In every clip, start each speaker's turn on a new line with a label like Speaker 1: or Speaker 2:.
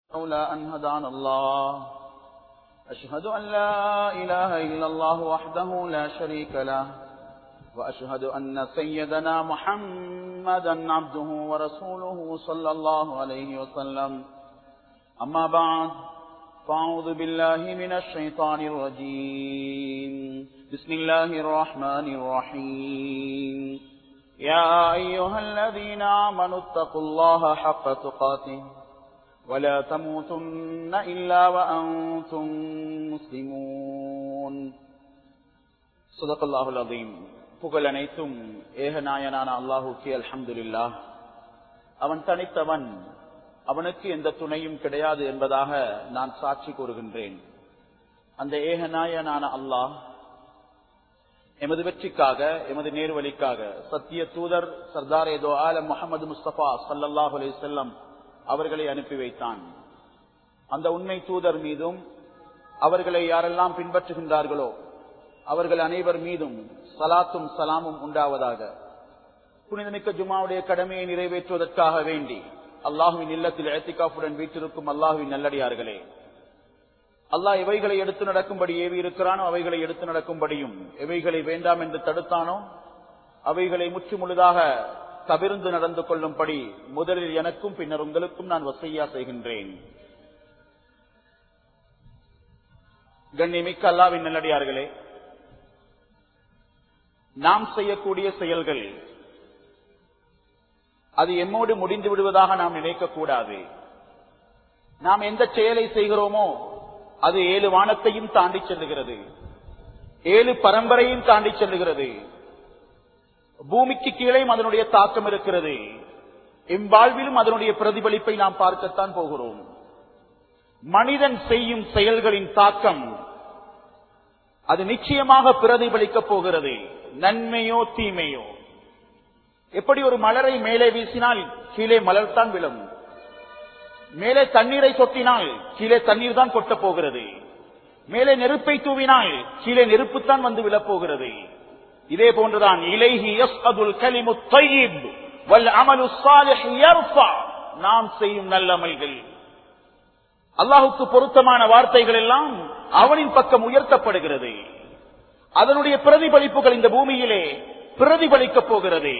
Speaker 1: لولا أن هدانا الله أشهد أن لا إله إلا الله وحده لا شريك له وأشهد أن سيدنا محمدا عبده ورسوله صلى الله عليه وسلم أما بعد فأعوذ بالله من الشيطان الرجيم بسم الله الرحمن الرحيم يا أيها الذين آمنوا اتقوا الله حق تقاته ولا تموتن إلا وأنتم مسلمون صدق الله العظيم புகழ் அனைத்தும் ஏகநாயனான அல்லாஹுக்கே அல்ஹம்துலில்லா அவன் தனித்தவன் அவனுக்கு எந்த துணையும் கிடையாது என்பதாக நான் சாட்சி கூறுகின்றேன் அந்த ஏகநாயனான அல்லாஹ் எமது வெற்றிக்காக எமது நேர்வழிக்காக சத்திய தூதர் சர்தார் ஏதோ ஆலம் முகமது முஸ்தபா சல்லாஹ் அலி செல்லம் அவர்களை அனுப்பி வைத்தான் அந்த உண்மை தூதர் மீதும் அவர்களை யாரெல்லாம் பின்பற்றுகின்றார்களோ அவர்கள் அனைவர் மீதும் சலாத்தும் சலாமும் உண்டாவதாக புனிதமிக்க ஜுமாவுடைய கடமையை நிறைவேற்றுவதற்காக வேண்டி அல்லாஹுவின் இல்லத்தில் ஏத்திகாப்புடன் வீட்டிருக்கும் அல்லாஹுவின் நல்லடியார்களே அல்லாஹ் எவைகளை எடுத்து நடக்கும்படி ஏவி இருக்கிறானோ அவைகளை எடுத்து நடக்கும்படியும் எவைகளை வேண்டாம் என்று தடுத்தானோ அவைகளை முற்று முழுதாக தவிர்ந்து நடந்து கொள்ளும்படி முதலில் எனக்கும் பின்னர் உங்களுக்கும் நான் வசையா செய்கின்றேன் கண்ணிமிக்க அல்லாவின் நல்லடியார்களே நாம் செய்யக்கூடிய செயல்கள் அது எம்மோடு முடிந்து விடுவதாக நாம் நினைக்கக்கூடாது நாம் எந்த செயலை செய்கிறோமோ அது ஏழு வானத்தையும் தாண்டி செல்லுகிறது ஏழு பரம்பரையும் தாண்டி செல்லுகிறது பூமிக்கு கீழே அதனுடைய தாக்கம் இருக்கிறது எம்பாழ்விலும் அதனுடைய பிரதிபலிப்பை நாம் பார்க்கத்தான் போகிறோம் மனிதன் செய்யும் செயல்களின் தாக்கம் அது நிச்சயமாக பிரதிபலிக்கப் போகிறது நன்மையோ தீமையோ எப்படி ஒரு மலரை மேலே வீசினால் கீழே மலர் தான் விழும் மேலே தண்ணீரை சொத்தினால் கீழே தண்ணீர் தான் கொட்டப் போகிறது மேலே நெருப்பை தூவினால் கீழே நெருப்புத்தான் வந்து விழப்போகிறது இதே போன்றுதான் இலைஹி யஸ்அதுல் கலிமு தையிப் வல் அமலு ஸாலிஹ் யர்ஃபா நாம் செய்யும் நல்லமல்கள் அல்லாஹுக்கு பொருத்தமான வார்த்தைகள் எல்லாம் அவனின் பக்கம் உயர்த்தப்படுகிறது அதனுடைய பிரதிபலிப்புகள் இந்த பூமியிலே பிரதிபலிக்கப் போகிறது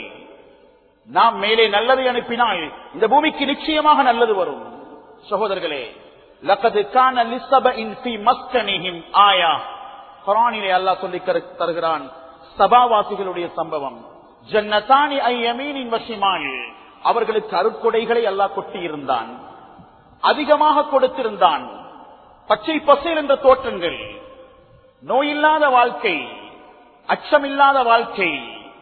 Speaker 1: நாம் மேலே நல்லதை அனுப்பினால் இந்த பூமிக்கு நிச்சயமாக நல்லது வரும் சகோதரர்களே லக்கது கான லிஸ்ஸபஇன் ஃபீ மஸ்கனிஹிம் ஆயா குர்ஆனிலே அல்லாஹ் சொல்லி தருகிறான் சபாவாசிகளுடைய சம்பவம் ஜன்னதானி ஐயமீனின் வசிமான் அவர்களுக்கு அருட்கொடைகளை அல்லாஹ் கொட்டியிருந்தான் அதிகமாக கொடுத்திருந்தான் பச்சை பசைல் என்ற தோற்றங்கள் நோயில்லாத வாழ்க்கை அச்சமில்லாத வாழ்க்கை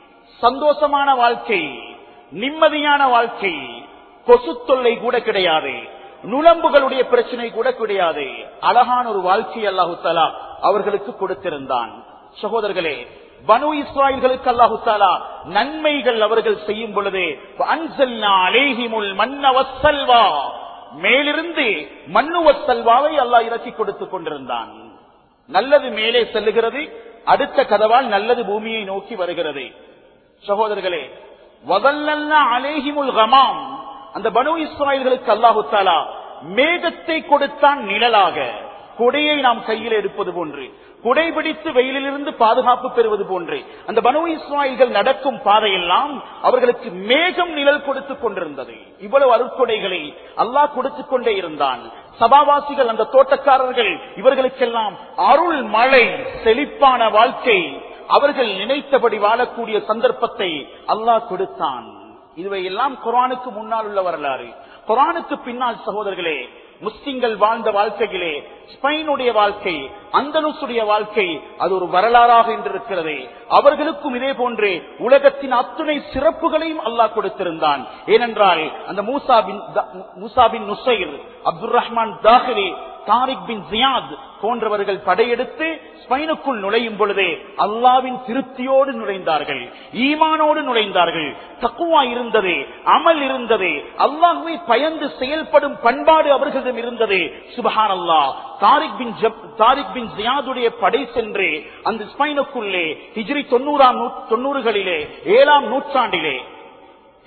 Speaker 1: சந்தோஷமான வாழ்க்கை நிம்மதியான வாழ்க்கை கொசு தொல்லை கூட கிடையாது நுழம்புகளுடைய பிரச்சனை கூட கிடையாது அழகான ஒரு வாழ்க்கை அல்லாஹு தலா அவர்களுக்கு கொடுத்திருந்தான் சகோதரர்களே பனு இஸ்ராயல்களுக்கு அல்லாஹு தாலா நன்மைகள் அவர்கள் செய்யும் பொழுது அன்சல்நாளேஹிமுல் மன்னவசல்வா மேலிருந்து மண்ணுவசல்வாவை அல்லாஹ் இறக்கி கொடுத்துக் கொண்டிருந்தான் நல்லது மேலே செல்லுகிறது அடுத்த கதவால் நல்லது பூமியை நோக்கி வருகிறது சகோதரர்களே வதல்லல்லா அலேஹிமுல் கமாம் அந்த பனு இஸ்ராயல்களுக்கு அல்லாஹு தாலா மேகத்தை கொடுத்தான் நிழலாக கொடையை நாம் கையில் எடுப்பது போன்று குடை பிடித்து வெயிலிலிருந்து பாதுகாப்பு பெறுவது போன்று அந்த பனு இஸ்ராயல்கள் நடக்கும் பாதையெல்லாம் அவர்களுக்கு மேகம் நிழல் கொடுத்துக் கொண்டிருந்தது இவ்வளவு அருட்கொடைகளை அல்லாஹ் கொடுத்துக் கொண்டே இருந்தான் சபாவாசிகள் அந்த தோட்டக்காரர்கள் இவர்களுக்கெல்லாம் அருள் மழை செழிப்பான வாழ்க்கை அவர்கள் நினைத்தபடி வாழக்கூடிய சந்தர்ப்பத்தை அல்லாஹ் கொடுத்தான் இதுவை எல்லாம் குரானுக்கு முன்னால் உள்ள வரலாறு குரானுக்கு பின்னால் சகோதரர்களே முஸ்லிம்கள் வாழ்ந்த வாழ்க்கையிலே ஸ்பெயினுடைய வாழ்க்கை அந்தனுசுடைய வாழ்க்கை அது ஒரு வரலாறாக இருக்கிறது அவர்களுக்கும் இதே போன்று உலகத்தின் அத்துணை சிறப்புகளையும் அல்லாஹ் கொடுத்திருந்தான் ஏனென்றால் அந்த Musa bin Musa bin Nusair Abdul Rahman தாஹிரி தாரிக் பின் ஜியாத் போன்றவர்கள் படையெடுத்து ஸ்பெயினுக்குள் நுழையும் பொழுதே அல்லாவின் திருப்தியோடு நுழைந்தார்கள் ஈமானோடு நுழைந்தார்கள் தக்குவா இருந்தது அமல் இருந்தது அல்லாஹுவை பயந்து செயல்படும் பண்பாடு அவர்களிடம் இருந்தது சுபஹான் அல்லா தாரிக் பின் தாரிக் பின் ஜியாதுடைய படை சென்று அந்த ஸ்பெயினுக்குள்ளே ஹிஜ்ரி தொண்ணூறாம் தொண்ணூறுகளிலே ஏழாம் நூற்றாண்டிலே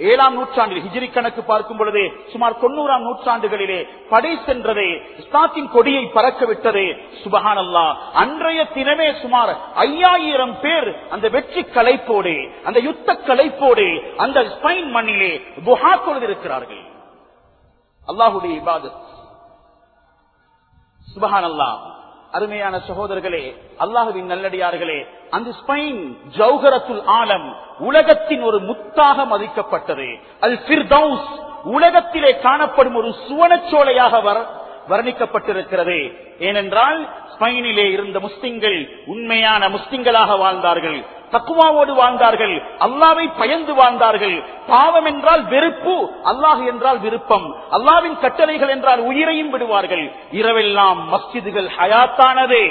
Speaker 1: ஏழாம் நூற்றாண்டில் ஹிஜ்ரி கணக்கு பார்க்கும் பொழுது சுமார் தொண்ணூறாம் நூற்றாண்டுகளிலே படை சென்றதே இஸ்லாத்தின் கொடியை பறக்க விட்டதே சுபஹானல்லா அன்றைய தினமே சுமார் ஐயாயிரம் பேர் அந்த வெற்றி கலைப்போடு அந்த யுத்த கலைப்போடு அந்த ஸ்பைன் மண்ணிலே புகா தொழுதிருக்கிறார்கள் அல்லாஹுடைய இபாதத் சுபஹான் அல்லா அருமையான சகோதரர்களே அல்லாஹுவின் நல்லடியார்களே அந்த ஸ்பெயின் ஜௌஹரத்துல் ஆலம் உலகத்தின் ஒரு முத்தாக மதிக்கப்பட்டது அல் ஃபிர்தௌஸ் உலகத்திலே காணப்படும் ஒரு சுவனச்சோலையாக வர வர்ணிக்கப்பட்டிருக்கிறது ஏனென்றால் ஸ்பெயினிலே இருந்த முஸ்லிம்கள் உண்மையான முஸ்லிம்களாக வாழ்ந்தார்கள் தக்குவாவோடு வாழ்ந்தார்கள் அல்லாவை பயந்து வாழ்ந்தார்கள் பாவம் என்றால் வெறுப்பு அல்லாஹ் என்றால் விருப்பம் அல்லாவின் கட்டளைகள் என்றால் உயிரையும் விடுவார்கள் இரவெல்லாம் மஸ்ஜிதுகள் ஹயாத்தானதே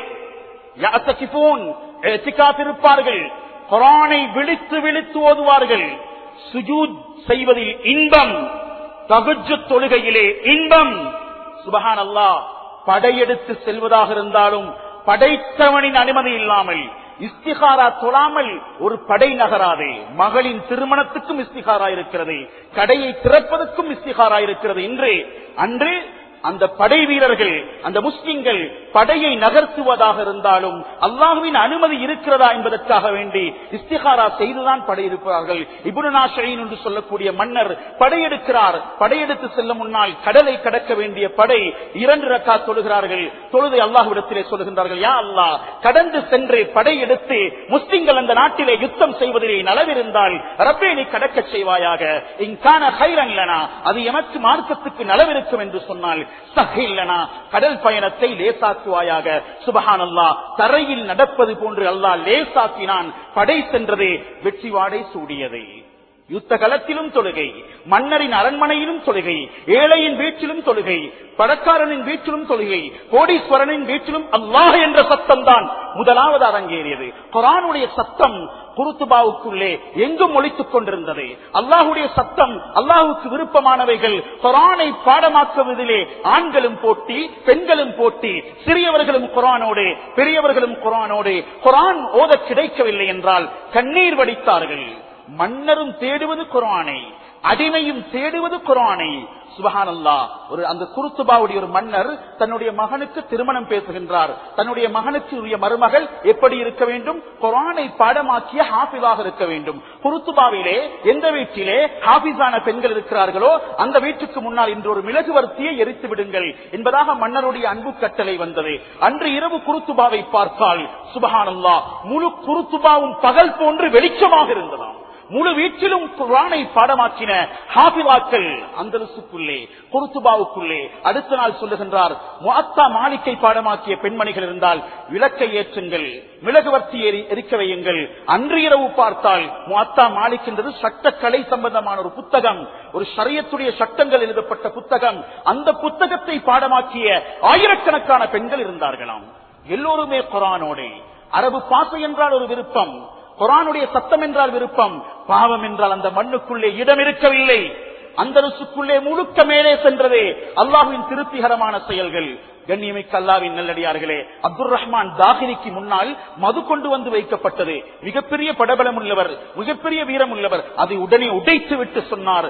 Speaker 1: இருப்பார்கள் குரானை விழித்து விழித்து ஓதுவார்கள் சுஜூத் செய்வதில் இன்பம் தகுஜு தொழுகையிலே இன்பம் சுபஹான் அல்லா படையெடுத்து செல்வதாக இருந்தாலும் படைத்தவனின் அனுமதி இல்லாமல் இஸ்திகாரா தொழாமல் ஒரு படை நகராதே மகளின் திருமணத்துக்கும் இஸ்திகாரா இருக்கிறது கடையை திறப்பதற்கும் இஸ்திகாரா இருக்கிறது இன்று அன்று அந்த படை வீரர்கள் அந்த முஸ்லிம்கள் படையை நகர்த்துவதாக இருந்தாலும் அல்லாஹுவின் அனுமதி இருக்கிறதா என்பதற்காக வேண்டி இஸ்திகாரா செய்துதான் படையெடுப்பார்கள் இபுனாஷரின் என்று சொல்லக்கூடிய மன்னர் படையெடுக்கிறார் படையெடுத்து செல்ல முன்னால் கடலை கடக்க வேண்டிய படை இரண்டு ரக்கா தொழுகிறார்கள் தொழுதை அல்லாஹுவிடத்திலே சொல்லுகின்றார்கள் யா அல்லாஹ் கடந்து சென்று படையெடுத்து முஸ்லிம்கள் அந்த நாட்டிலே யுத்தம் செய்வதிலே நலவிருந்தால் ரப்பே நீ கடக்க செய்வாயாக இங்கான ஹைரன்லனா அது எமக்கு மார்க்கத்துக்கு நலவிருக்கும் என்று சொன்னால் சஹில்லனா கடல் பயணத்தை லேசாக்குவாயாக சுபஹான் அல்லா தரையில் நடப்பது போன்று அல்லாஹ் லேசாக்கினான் படை சென்றதே வெற்றி வாடை சூடியதை யுத்த களத்திலும் தொழுகை மன்னரின் அரண்மனையிலும் தொழுகை ஏழையின் வீட்டிலும் தொழுகை பணக்காரனின் வீட்டிலும் தொழுகை கோடீஸ்வரனின் வீட்டிலும் அல்லாஹ் என்ற சத்தம் தான் முதலாவது அரங்கேறியது குரானுடைய சத்தம் குருத்துபாவுக்குள்ளே எங்கும் ஒழித்துக் கொண்டிருந்தது அல்லாஹுடைய சத்தம் அல்லாஹுக்கு விருப்பமானவைகள் குரானை பாடமாக்குவதிலே ஆண்களும் போட்டி பெண்களும் போட்டி சிறியவர்களும் குரானோடு பெரியவர்களும் குரானோடு குரான் ஓத கிடைக்கவில்லை என்றால் கண்ணீர் வடித்தார்கள் மன்னரும் தேடுவது குரானை அடிமையும் தேடுவது குரானை சுபஹானல்லா ஒரு அந்த குருத்துபாவுடைய ஒரு மன்னர் தன்னுடைய மகனுக்கு திருமணம் பேசுகின்றார் தன்னுடைய மகனுக்கு உரிய மருமகள் எப்படி இருக்க வேண்டும் குரானை பாடமாக்கிய ஹாஃபிதாக இருக்க வேண்டும் குருத்துபாவிலே எந்த வீட்டிலே ஹாஃபிஸான பெண்கள் இருக்கிறார்களோ அந்த வீட்டுக்கு முன்னால் இன்று ஒரு மிளகு வர்த்தியை எரித்து விடுங்கள் என்பதாக மன்னருடைய அன்பு கட்டளை வந்தது அன்று இரவு குருத்துபாவை பார்த்தால் சுபஹானல்லா முழு குருத்துபாவும் பகல் போன்று வெளிச்சமாக இருந்ததாம் முழு வீட்டிலும் குரானை பாடமாக்கின ஹாபிவாக்கள் அந்தலுக்குள்ளே குருத்துபாவுக்குள்ளே அடுத்த நாள் சொல்லுகின்றார் முஅத்தா மாளிகை பாடமாக்கிய பெண்மணிகள் இருந்தால் விளக்கை ஏற்றுங்கள் மிளகுவர்த்தி எரிக்க வையுங்கள் அன்று இரவு பார்த்தால் முஅத்தா மாலிக் என்பது சட்டக்கலை சம்பந்தமான ஒரு புத்தகம் ஒரு சரியத்துடைய சட்டங்கள் எழுதப்பட்ட புத்தகம் அந்த புத்தகத்தை பாடமாக்கிய ஆயிரக்கணக்கான பெண்கள் இருந்தார்களாம் எல்லோருமே குரானோடு அரபு பாசை என்றால் ஒரு விருப்பம் குரானுடைய சத்தம் என்றால் விருப்பம் பாவம் என்றால் அந்த மண்ணுக்குள்ளே இடம் இருக்கவில்லை அந்தரசுக்குள்ளே முழுக்க மேலே சென்றதே அல்லாஹுவின் திருப்திகரமான செயல்கள் கண்ணியமிக்க அல்லாவின் நல்லடியார்களே அப்துல் ரஹ்மான் தாகிரிக்கு முன்னால் மது கொண்டு வந்து வைக்கப்பட்டது மிகப்பெரிய படபலம் உள்ளவர் மிகப்பெரிய வீரம் உள்ளவர் அதை உடனே உடைத்து விட்டு சொன்னார்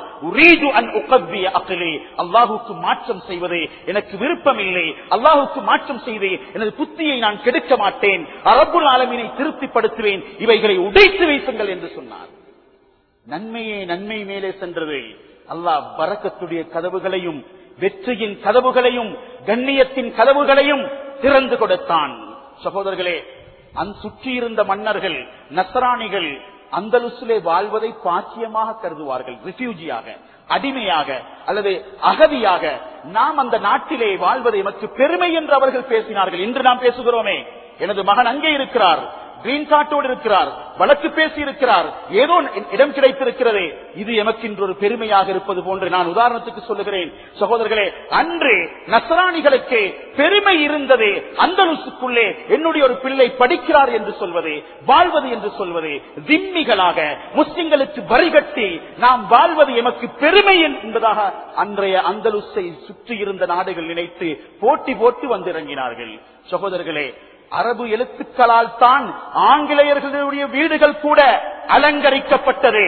Speaker 1: அல்லாஹுக்கு மாற்றம் செய்வதே எனக்கு விருப்பம் இல்லை அல்லாஹுக்கு மாற்றம் செய்தே எனது புத்தியை நான் கெடுக்க மாட்டேன் அரபுல் ஆலமினை திருப்திப்படுத்துவேன் இவைகளை உடைத்து வைத்துங்கள் என்று சொன்னார் நன்மையே நன்மை மேலே சென்றது அல்லாஹ் பறக்கத்துடைய கதவுகளையும் வெற்றியின் கதவுகளையும் கண்ணியத்தின் கதவுகளையும் திறந்து கொடுத்தான் சகோதரர்களே அந் சுற்றியிருந்த மன்னர்கள் நசராணிகள் அந்தலுசிலே வாழ்வதை பாக்கியமாக கருதுவார்கள் ரிஃப்யூஜியாக அடிமையாக அல்லது அகதியாக நாம் அந்த நாட்டிலே வாழ்வது எமக்கு பெருமை என்று அவர்கள் பேசினார்கள் இன்று நாம் பேசுகிறோமே எனது மகன் அங்கே இருக்கிறார் கிரீன் கார்டோடு இருக்கிறார் வழக்கு பேசி இருக்கிறார் ஏதோ இடம் கிடைத்திருக்கிறதே இது எமக்கு இன்று ஒரு பெருமையாக இருப்பது போன்று நான் உதாரணத்துக்கு சொல்லுகிறேன் சகோதரர்களே அன்று நசராணிகளுக்கு பெருமை இருந்ததே அந்த லுசுக்குள்ளே என்னுடைய ஒரு பிள்ளை படிக்கிறார் என்று சொல்வதே வாழ்வது என்று சொல்வதே திம்மிகளாக முஸ்லிம்களுக்கு வரிகட்டி நாம் வாழ்வது எமக்கு பெருமை என்பதாக அன்றைய அந்தலுசை சுற்றி இருந்த நாடுகள் நினைத்து போட்டி போட்டு வந்திறங்கினார்கள் சகோதரர்களே அரபு எழுத்துக்களால் தான் ஆங்கிலேயர்களுடைய வீடுகள் கூட அலங்கரிக்கப்பட்டது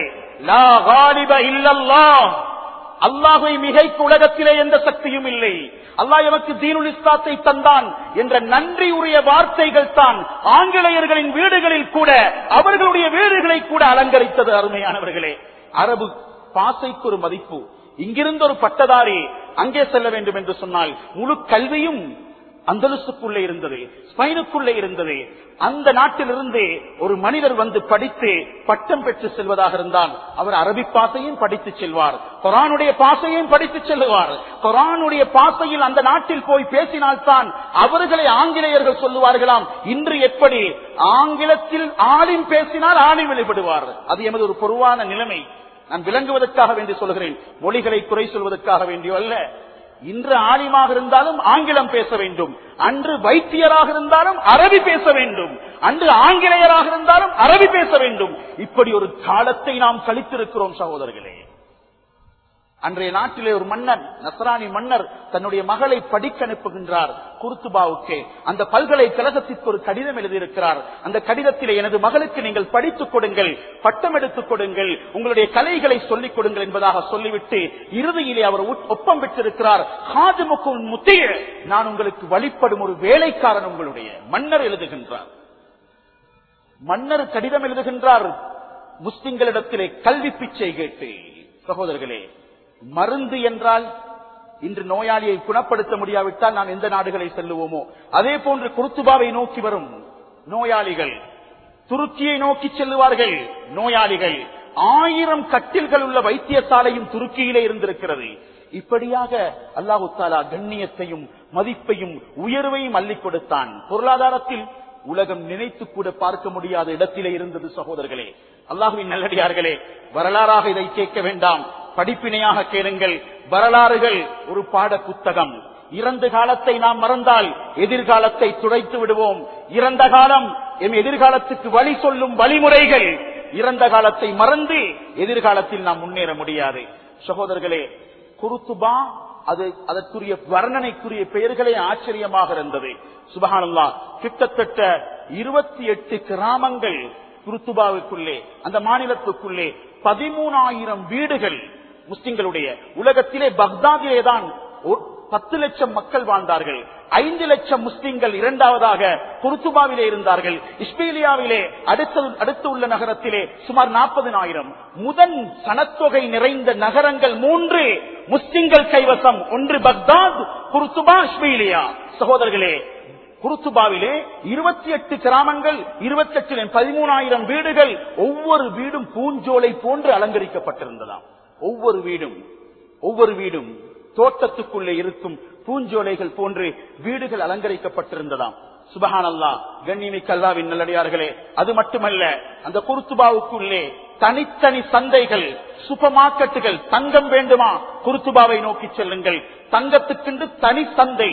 Speaker 1: லா காலிப இல்லல்லாஹ் அல்லாஹை மிகைக்கு உலகத்திலே எந்த சக்தியும் இல்லை அல்லாஹ் எமக்கு தீனுல் இஸ்லாத்தை தந்தான் என்ற நன்றி உரிய வார்த்தைகள் தான் ஆங்கிலேயர்களின் வீடுகளில் கூட அவர்களுடைய வீடுகளை கூட அலங்கரித்தது அருமையானவர்களே அரபு பாசைக்கு ஒரு மதிப்பு இங்கிருந்து ஒரு பட்டதாரி அங்கே செல்ல வேண்டும் என்று சொன்னால் முழு கல்வியும் அந்தலுசுக்குள்ளே இருந்தது ஸ்பைனுக்குள்ளே இருந்தது அந்த நாட்டிலிருந்து ஒரு மனிதர் வந்து படித்து பட்டம் பெற்று செல்வதாக இருந்தால் அவர் அரபி பாசையும் படித்து செல்வார் குரானுடைய பாசையும் படித்து செல்வார் குரானுடைய பாசையில் அந்த நாட்டில் போய் பேசினால்தான் அவர்களை ஆங்கிலேயர்கள் சொல்லுவார்களாம் இன்று எப்படி ஆங்கிலத்தில் ஆளின் பேசினால் ஆணி வெளிப்படுவார் அது எமது ஒரு பொதுவான நிலைமை நான் விளங்குவதற்காக வேண்டி சொல்கிறேன் மொழிகளை குறை சொல்வதற்காக வேண்டியோ அல்ல இன்று ஆலிமாக இருந்தாலும் ஆங்கிலம் பேச வேண்டும் அன்று வைத்தியராக இருந்தாலும் அரபி பேச வேண்டும் அன்று ஆங்கிலேயராக இருந்தாலும் அரபி பேச வேண்டும் இப்படி ஒரு காலத்தை நாம் கழித்திருக்கிறோம் சகோதரர்களே அன்றைய நாட்டிலே ஒரு மன்னர் நசராணி மன்னர் தன்னுடைய மகளை படிக்க அனுப்புகின்றார் குருத்துபாவுக்கு அந்த பல்கலைக்கழகத்திற்கு ஒரு கடிதம் எழுதியிருக்கிறார் அந்த கடிதத்திலே எனது மகளுக்கு நீங்கள் படித்துக் கொடுங்கள் பட்டம் எடுத்துக் கொடுங்கள் உங்களுடைய கலைகளை சொல்லிக் கொடுங்கள் என்பதாக சொல்லிவிட்டு இறுதியிலே அவர் உட்- ஒப்பம் பெற்றிருக்கிறார் ஹாஜமுக்கு முத்திய நான் உங்களுக்கு வழிபடும் ஒரு வேலைக்காரன் உங்களுடைய மன்னர் எழுதுகின்றார் மன்னர் கடிதம் எழுதுகின்றார் முஸ்லிம்களிடத்திலே கல்வி பிச்சை கேட்டு சகோதரர்களே மருந்து என்றால் இன்று நோயாளியை குணப்படுத்த முடியாவிட்டால் நாம் எந்த நாடுகளை செல்லுவோமோ அதே போன்று குருத்துபாவை நோக்கி வரும் நோயாளிகள் துருக்கியை நோக்கி செல்லுவார்கள் நோயாளிகள் ஆயிரம் கட்டில்கள் உள்ள வைத்தியசாலையும் துருக்கியிலே இருந்திருக்கிறது இப்படியாக அல்லாஹு தாலா கண்ணியத்தையும் மதிப்பையும் உயர்வையும் அள்ளிக் கொடுத்தான் பொருளாதாரத்தில் உலகம் நினைத்து கூட பார்க்க முடியாத இடத்திலே இருந்தது சகோதரர்களே அல்லாஹுவின் நல்லடியார்களே வரலாறாக இதை கேட்க வேண்டாம் படிப்பினையாக கேளுங்கள் வரலாறுகள் ஒரு பாட புத்தகம் இறந்த காலத்தை நாம் மறந்தால் எதிர்காலத்தை துடைத்து விடுவோம் இறந்த காலம் எம் எதிர்காலத்துக்கு வழி சொல்லும் வழிமுறைகள் இறந்த காலத்தை மறந்து எதிர்காலத்தில் நாம் முன்னேற முடியாது சகோதரர்களே குருத்துபா அது அதற்குரிய வர்ணனைக்குரிய பெயர்களே ஆச்சரியமாக இருந்தது சுபஹானல்லா கிட்டத்தட்ட இருபத்தி எட்டு கிராமங்கள் குருத்துபாவுக்குள்ளே அந்த மாநிலத்துக்குள்ளே பதிமூணாயிரம் வீடுகள் முஸ்லிம்களுடைய உலகத்திலே பக்தாதிலே தான் ஒ- பத்து லட்சம் மக்கள் வாழ்ந்தார்கள் ஐந்து லட்சம் முஸ்லிம்கள் இரண்டாவதாக குருத்துபாவிலே இருந்தார்கள் இஸ்பேலியாவிலே அடுத்த அடுத்து உள்ள நகரத்திலே சுமார் நாற்பதினாயிரம் முதன் சனத்தொகை நிறைந்த நகரங்கள் மூன்று முஸ்லிம்கள் கைவசம் ஒன்று பக்தாத் குருத்துபா இஸ்பேலியா சகோதரர்களே குருத்துபாவிலே இருபத்தி எட்டு கிராமங்கள் இருபத்தி எட்டு பதிமூணாயிரம் வீடுகள் ஒவ்வொரு வீடும் பூஞ்சோலை போன்று அலங்கரிக்கப்பட்டிருந்ததாம் ஒவ்வொரு வீடும் ஒவ்வொரு வீடும் தோட்டத்துக்குள்ளே இருக்கும் பூஞ்சோலைகள் போன்று வீடுகள் அலங்கரிக்கப்பட்டிருந்ததாம் சுபஹான் அல்லா கண்ணிமிக்க அல்லாவின் நல்லடியார்களே அது மட்டுமல்ல அந்த குருத்துபாவுக்குள்ளே தனித்தனி சந்தைகள் சூப்பர் மார்க்கெட்டுகள் தங்கம் வேண்டுமா குருத்துபாவை நோக்கி செல்லுங்கள் தங்கத்துக்கென்று தனி சந்தை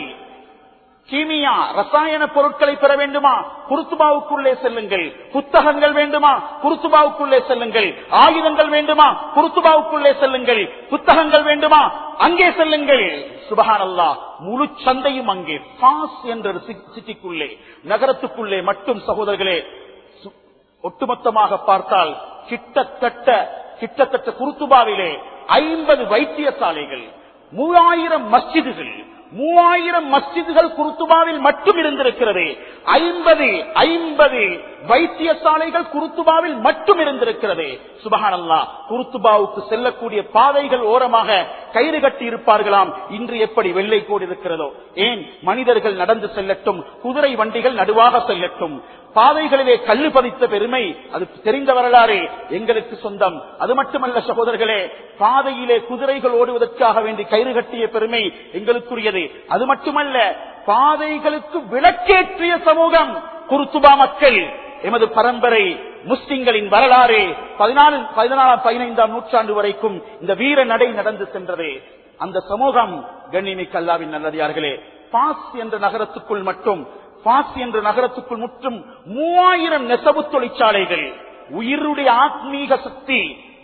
Speaker 1: கீமியா ரசாயன பொருட்களை பெற வேண்டுமா குருத்துபாவுக்குள்ளே செல்லுங்கள் புத்தகங்கள் வேண்டுமா குருத்துபாவுக்குள்ளே செல்லுங்கள் ஆயுதங்கள் வேண்டுமா குருத்துபாவுக்குள்ளே செல்லுங்கள் புத்தகங்கள் வேண்டுமா அங்கே செல்லுங்கள் சுபஹான் அல்லா முழு சந்தையும் அங்கே பாஸ் என்ற ஒரு சி- சிட்டிக்குள்ளே நகரத்துக்குள்ளே மட்டும் சகோதரர்களே சு- ஒட்டுமொத்தமாக பார்த்தால் கிட்டத்தட்ட கிட்டத்தட்ட குருத்துபாவிலே ஐம்பது வைத்தியசாலைகள் மூவாயிரம் மஸ்ஜிதுகள் மூவாயிரம் மஸ்ஜிதுகள் குருத்துபாவில் மட்டும் இருந்திருக்கிறது ஐம்பது ஐம்பது வைத்தியசாலைகள் குருத்துபாவில் மட்டும் இருந்திருக்கிறது சுபஹானல்லா குருத்துபாவுக்கு செல்லக்கூடிய பாதைகள் ஓரமாக கயிறு கட்டி இருப்பார்களாம் இன்று எப்படி வெள்ளை கோடு இருக்கிறதோ ஏன் மனிதர்கள் நடந்து செல்லட்டும் குதிரை வண்டிகள் நடுவாக செல்லட்டும் பாதைகளிலே கல்லு பதித்த பெருமை அது தெரிந்த வரலாறு எங்களுக்கு சொந்தம் அது மட்டுமல்ல சகோதரர்களே பாதையிலே குதிரைகள் ஓடுவதற்காக வேண்டி கயிறு கட்டிய பெருமை எங்களுக்குரியது அது மட்டுமல்ல பாதைகளுக்கு விளக்கேற்றிய சமூகம் குருத்துபா மக்கள் எமது பரம்பரை முஸ்லிம்களின் வரலாறு பதினாலு பதினாலாம் பதினைந்தாம் நூற்றாண்டு வரைக்கும் இந்த வீர நடை நடந்து சென்றது அந்த சமூகம் கண்ணிமிக்க அல்லாவின் நல்லடியார்களே பாஸ் என்ற நகரத்துக்குள் மட்டும் பாஸ் என்ற நகரத்துக்குள் முற்றும் மூவாயிரம் நெசவு தொழிற்சாலைகள் உயிருடைய ஆத்மீக சக்தி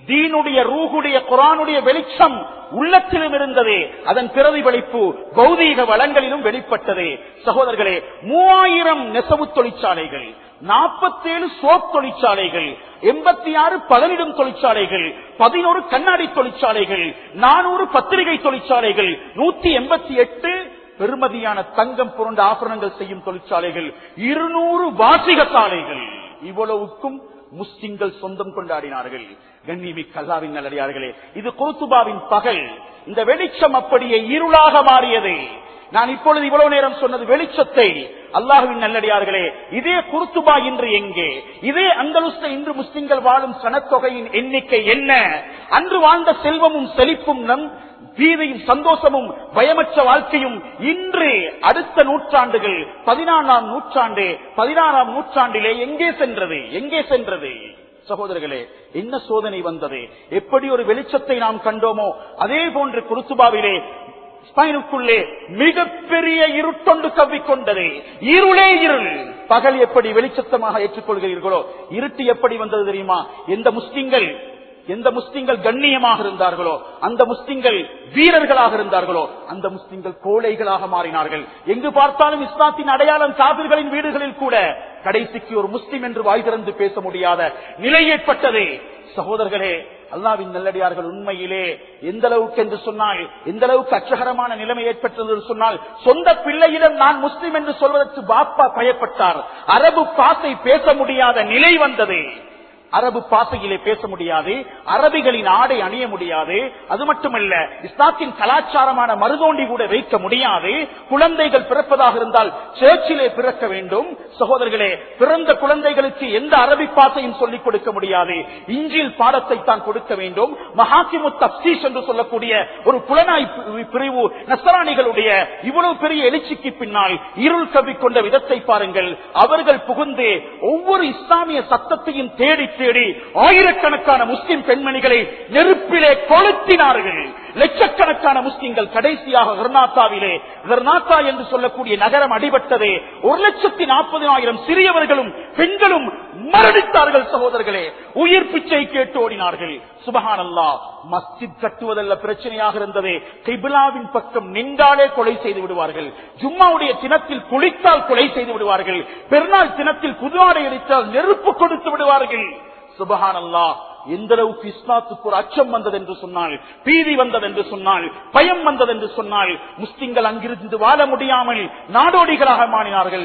Speaker 1: தீனுடைய ரூகுடைய குரானுடைய வெளிச்சம் உள்ளத்திலும் இருந்தது அதன் பிரதிபலிப்பு பௌதீக வளங்களிலும் வெளிப்பட்டது சகோதரர்களே மூவாயிரம் நெசவு தொழிற்சாலைகள் நாற்பத்தேழு சோப் தொழிற்சாலைகள் எண்பத்தி ஆறு பதனிடும் தொழிற்சாலைகள் பதினோரு கண்ணாடி தொழிற்சாலைகள் நானூறு பத்திரிகை தொழிற்சாலைகள் நூத்தி எண்பத்தி எட்டு பெருமதியான தங்கம் புரண்ட ஆபரணங்கள் செய்யும் தொழிற்சாலைகள் இருநூறு வாசிக சாலைகள் இவ்வளவுக்கும் முஸ்லிம்கள் சொந்தம் கொண்டாடினார்கள் கண்ணிமி கல்லாவின் நல்லடியார்களே இது கோத்துபாவின் பகல் இந்த வெளிச்சம் அப்படியே இருளாக மாறியது நான் இப்பொழுது இவ்வளவு நேரம் சொன்னது வெளிச்சத்தை அல்லாஹுவின் நல்லடியார்களே இதே குருத்துபா இன்று எங்கே இதே அந்தலுஸ்த இன்று முஸ்லிம்கள் வாழும் சனத்தொகையின் எண்ணிக்கை என்ன அன்று வாழ்ந்த செல்வமும் செழிப்பும் நம் பீதியும் சந்தோஷமும் பயமற்ற வாழ்க்கையும் இன்று அடுத்த நூற்றாண்டுகள் பதினாறாம் நூற்றாண்டு பதினாறாம் நூற்றாண்டிலே எங்கே சென்றது எங்கே சென்றது சகோதரர்களே என்ன சோதனை வந்தது எப்படி ஒரு வெளிச்சத்தை நாம் கண்டோமோ அதே போன்று குருத்துபாவிலே ஸ்பைனுக்குள்ளே மிகப்பெரிய இருட்டொண்டு கவ்விக்கொண்டது இருளே இருள் பகல் எப்படி வெளிச்சத்தமாக ஏற்றுக்கொள்கிறீர்களோ இருட்டு எப்படி வந்தது தெரியுமா எந்த முஸ்லிம்கள் எந்த முஸ்லிம்கள் கண்ணியமாக இருந்தார்களோ அந்த முஸ்லிம்கள் வீரர்களாக இருந்தார்களோ அந்த முஸ்லிம்கள் கோழைகளாக மாறினார்கள் எங்கு பார்த்தாலும் இஸ்லாத்தின் அடையாளம் காவிர்களின் வீடுகளில் கூட கடைசிக்கு ஒரு முஸ்லிம் என்று வாய் திறந்து பேச முடியாத நிலை ஏற்பட்டது சகோதரர்களே அல்லாவின் நல்லடியார்கள் உண்மையிலே எந்த அளவுக்கு என்று சொன்னால் எந்த அளவுக்கு அச்சகரமான நிலைமை ஏற்பட்டது என்று சொன்னால் சொந்த பிள்ளையிடம் நான் முஸ்லிம் என்று சொல்வதற்கு பாப்பா பயப்பட்டார் அரபு பாசை பேச முடியாத நிலை வந்தது அரபு பாசையிலே பேச முடியாது அரபிகளின் ஆடை அணிய முடியாது அது மட்டுமல்ல இஸ்லாத்தின் கலாச்சாரமான மருதோண்டி கூட வைக்க முடியாது குழந்தைகள் பிறப்பதாக இருந்தால் சேர்ச்சிலே பிறக்க வேண்டும் சகோதரர்களே பிறந்த குழந்தைகளுக்கு எந்த அரபி பாசையும் சொல்லிக் கொடுக்க முடியாது இஞ்சில் பாடத்தை தான் கொடுக்க வேண்டும் மகாக்கிமு தப்சீஸ் என்று சொல்லக்கூடிய ஒரு புலனாய் பிரிவு நசராணிகளுடைய இவ்வளவு பெரிய எழுச்சிக்கு பின்னால் இருள் கவி கொண்ட விதத்தை பாருங்கள் அவர்கள் புகுந்து ஒவ்வொரு இஸ்லாமிய சத்தத்தையும் தேடி தேடி ஆயிரக்கணக்கான முஸ்லிம் பெண்மணிகளை நெருப்பிலே கொளுத்தினார்கள் லட்சக்கணக்கான முஸ்லிம்கள் கடைசியாக கர்நாத்தாவிலே கர்நாத்தா என்று சொல்லக்கூடிய நகரம் அடிபட்டதே ஒரு லட்சத்தி நாற்பதாயிரம் சிறியவர்களும் பெண்களும் மரணித்தார்கள் சகோதரர்களே உயிர் பிச்சை கேட்டு ஓடினார்கள் சுபஹான் அல்லா மஸ்ஜித் கட்டுவதல்ல பிரச்சனையாக இருந்தது கிபிலாவின் பக்கம் நின்றாலே கொலை செய்து விடுவார்கள் ஜும்மாவுடைய தினத்தில் குளித்தால் கொலை செய்து விடுவார்கள் பெருநாள் தினத்தில் புதுவாடை அடித்தால் நெருப்பு கொடுத்து விடுவார்கள் சுபஹான் அல்லா எந்த அளவுக்கு இஸ்லாத்துக்கு ஒரு அச்சம் வந்தது என்று சொன்னால் பீதி வந்தது என்று சொன்னால் பயம் வந்தது என்று சொன்னால் முஸ்லிம்கள் அங்கிருந்து வாழ முடியாமல் நாடோடிகளாக மாறினார்கள்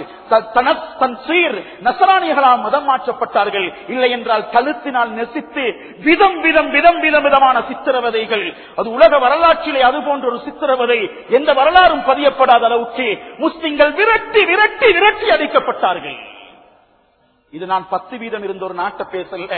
Speaker 1: தன் சீர் நசராணிகளாக மதம் மாற்றப்பட்டார்கள் இல்லை என்றால் கழுத்தினால் நெசித்து விதம் விதம் விதம் விதம் விதமான சித்திரவதைகள் அது உலக வரலாற்றிலே அது போன்ற ஒரு சித்திரவதை எந்த வரலாறும் பதியப்படாத அளவுக்கு முஸ்லிம்கள் விரட்டி விரட்டி விரட்டி அடிக்கப்பட்டார்கள் இது நான் பத்து வீதம் இருந்த ஒரு நாட்டை பேசல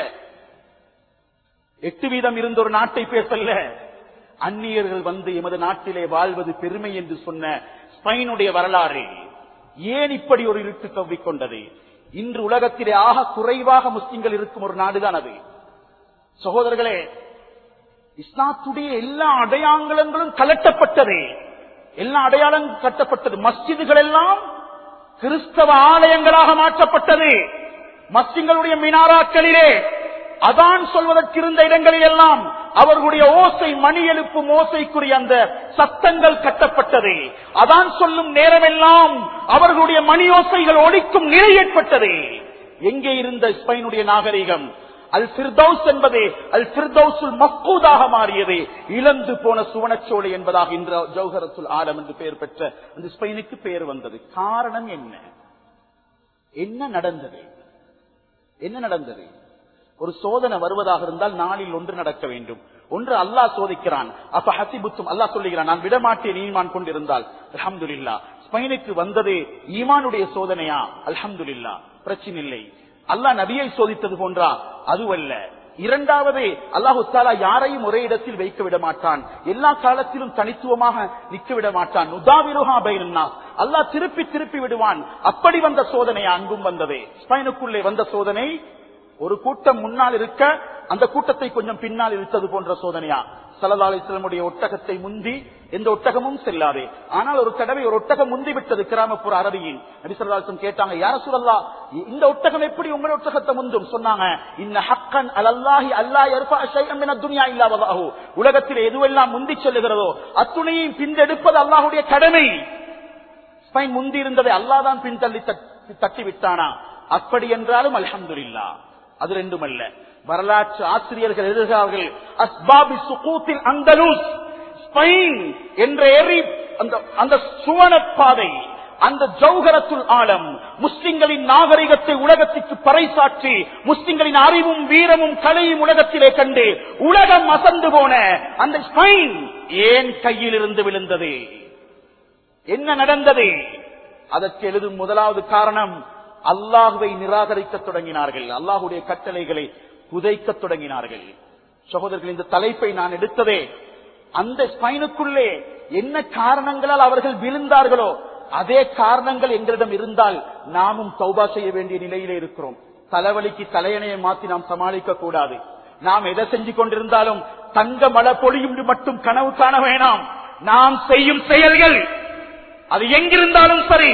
Speaker 1: எட்டு வீதம் இருந்த ஒரு நாட்டை பேசல்ல அந்நியர்கள் வந்து எமது நாட்டிலே வாழ்வது பெருமை என்று சொன்ன ஸ்பெயினுடைய வரலாறு ஏன் இப்படி ஒரு இருட்டு கவ்விக்கொண்டது இன்று உலகத்திலே ஆக குறைவாக முஸ்லிம்கள் இருக்கும் ஒரு நாடுதான் அது சகோதரர்களே இஸ்லாத்துடைய எல்லா அடையாளங்களும் கலட்டப்பட்டது எல்லா அடையாளங்களும் கட்டப்பட்டது மஸ்ஜிதுகள் எல்லாம் கிறிஸ்தவ ஆலயங்களாக மாற்றப்பட்டது மஸ்ஜிங்களுடைய மினாராக்களிலே அதான் சொல்வதற்கு இருந்த இடங்களில் எல்லாம் அவர்களுடைய ஓசை மணி எழுப்பும் ஓசைக்குரிய அந்த சத்தங்கள் கட்டப்பட்டது அதான் சொல்லும் நேரமெல்லாம் அவர்களுடைய மணி ஓசைகள் ஒழிக்கும் நிலை ஏற்பட்டது எங்கே இருந்த ஸ்பெயினுடைய நாகரிகம் அல் பிர்தௌஸ் என்பது அல் பிர்தௌசுல் மக்கூதாக மாறியது இழந்து போன சுவனச்சோலை என்பதாக இன்று ஜௌஹரத்துல் ஆலம் என்று பெயர் பெற்ற அந்த ஸ்பெயினுக்கு பெயர் வந்தது காரணம் என்ன என்ன நடந்தது என்ன நடந்தது ஒரு சோதனை வருவதாக இருந்தால் நாளில் ஒன்று நடக்க வேண்டும் ஒன்று அல்லாஹ் சோதிக்கிறான் அப்ப ஹசிபுத்தும் அல்லாஹ் சொல்லுகிறான் நான் விடமாட்டேன் ஈமான் கொண்டிருந்தால் அல்ஹம்துலில்லா ஸ்பெயினுக்கு வந்தது ஈமானுடைய சோதனையா அல்ஹம்துலில்லா பிரச்சனை இல்லை அல்லாஹ் நபியை சோதித்தது போன்றா அதுவல்ல இரண்டாவது அல்லாஹு தாலா யாரையும் ஒரே இடத்தில் வைக்க விட மாட்டான் எல்லா காலத்திலும் தனித்துவமாக நிற்க விட மாட்டான் நுதாவிருஹா பைரன்னா அல்லாஹ் திருப்பி திருப்பி விடுவான் அப்படி வந்த சோதனை அங்கும் வந்தது ஸ்பெயினுக்குள்ளே வந்த சோதனை ஒரு கூட்டம் முன்னால் இருக்க அந்த கூட்டத்தை கொஞ்சம் பின்னால் இழுத்தது போன்ற சோதனையா சல்லா அலிஸ்லமுடைய ஒட்டகத்தை முந்தி எந்த ஒட்டகமும் செல்லாது ஆனால் ஒரு தடவை ஒரு ஒட்டகம் முந்தி விட்டது கிராமப்புற அரபியில் நபி ஸல்லல்லாஹு அலைஹி வஸல்லம் கேட்டாங்க யார சொல்லலா இந்த ஒட்டகம் எப்படி உங்கள் ஒட்டகத்தை முந்தும் சொன்னாங்க இன்ன ஹக்கன் அலல்லாஹி அல்லாஹ் யர்ஃபா ஷைஅன் மின துன்யா இல்லா வதஹு உலகத்தில் எதுவெல்லாம் முந்தி செல்லுகிறதோ அத்துணையும் பிந்தெடுப்பது அல்லாஹ்வுடைய கடமை ஸ்பைன் முந்தி இருந்ததை அல்லாஹ் தான் பின்தள்ளி தட்டி- தட்டி விட்டானா அப்படி என்றாலும் அல்ஹம்துலில்லா அது ரெண்டுமல்ல வரலாற்று ஆசிரியர்கள் எழுதுகிறார்கள் அஸ்பாபி சுகூத்தில் அந்தலூஸ் ஸ்பெயின் என்ற எரி அந்த அந்த சுவன பாதை அந்த ஜௌஹரத்துல் ஆலம் முஸ்லிம்களின் நாகரிகத்தை உலகத்திற்கு பறைசாற்றி முஸ்லிம்களின் அறிவும் வீரமும் கலையும் உலகத்திலே கண்டு உலகம் அசந்து போன அந்த ஸ்பெயின் ஏன் கையில் இருந்து விழுந்தது என்ன நடந்தது அதற்கு எழுதும் முதலாவது காரணம் அல்லாஹுவை நிராகரிக்க தொடங்கினார்கள் அல்லாஹுடைய கட்டளைகளை புதைக்க தொடங்கினார்கள் சகோதரர்கள் இந்த தலைப்பை நான் எடுத்ததே அந்த ஸ்பைனுக்குள்ளே என்ன காரணங்களால் அவர்கள் விழுந்தார்களோ அதே காரணங்கள் எங்களிடம் இருந்தால் நாமும் தௌபா செய்ய வேண்டிய நிலையிலே இருக்கிறோம் தலைவலிக்கு தலையணையை மாற்றி நாம் சமாளிக்க கூடாது நாம் எதை செஞ்சு கொண்டிருந்தாலும் தங்க மழை பொழியும் மட்டும் கனவு காண வேணாம் நாம் செய்யும் செயல்கள் அது எங்கிருந்தாலும் சரி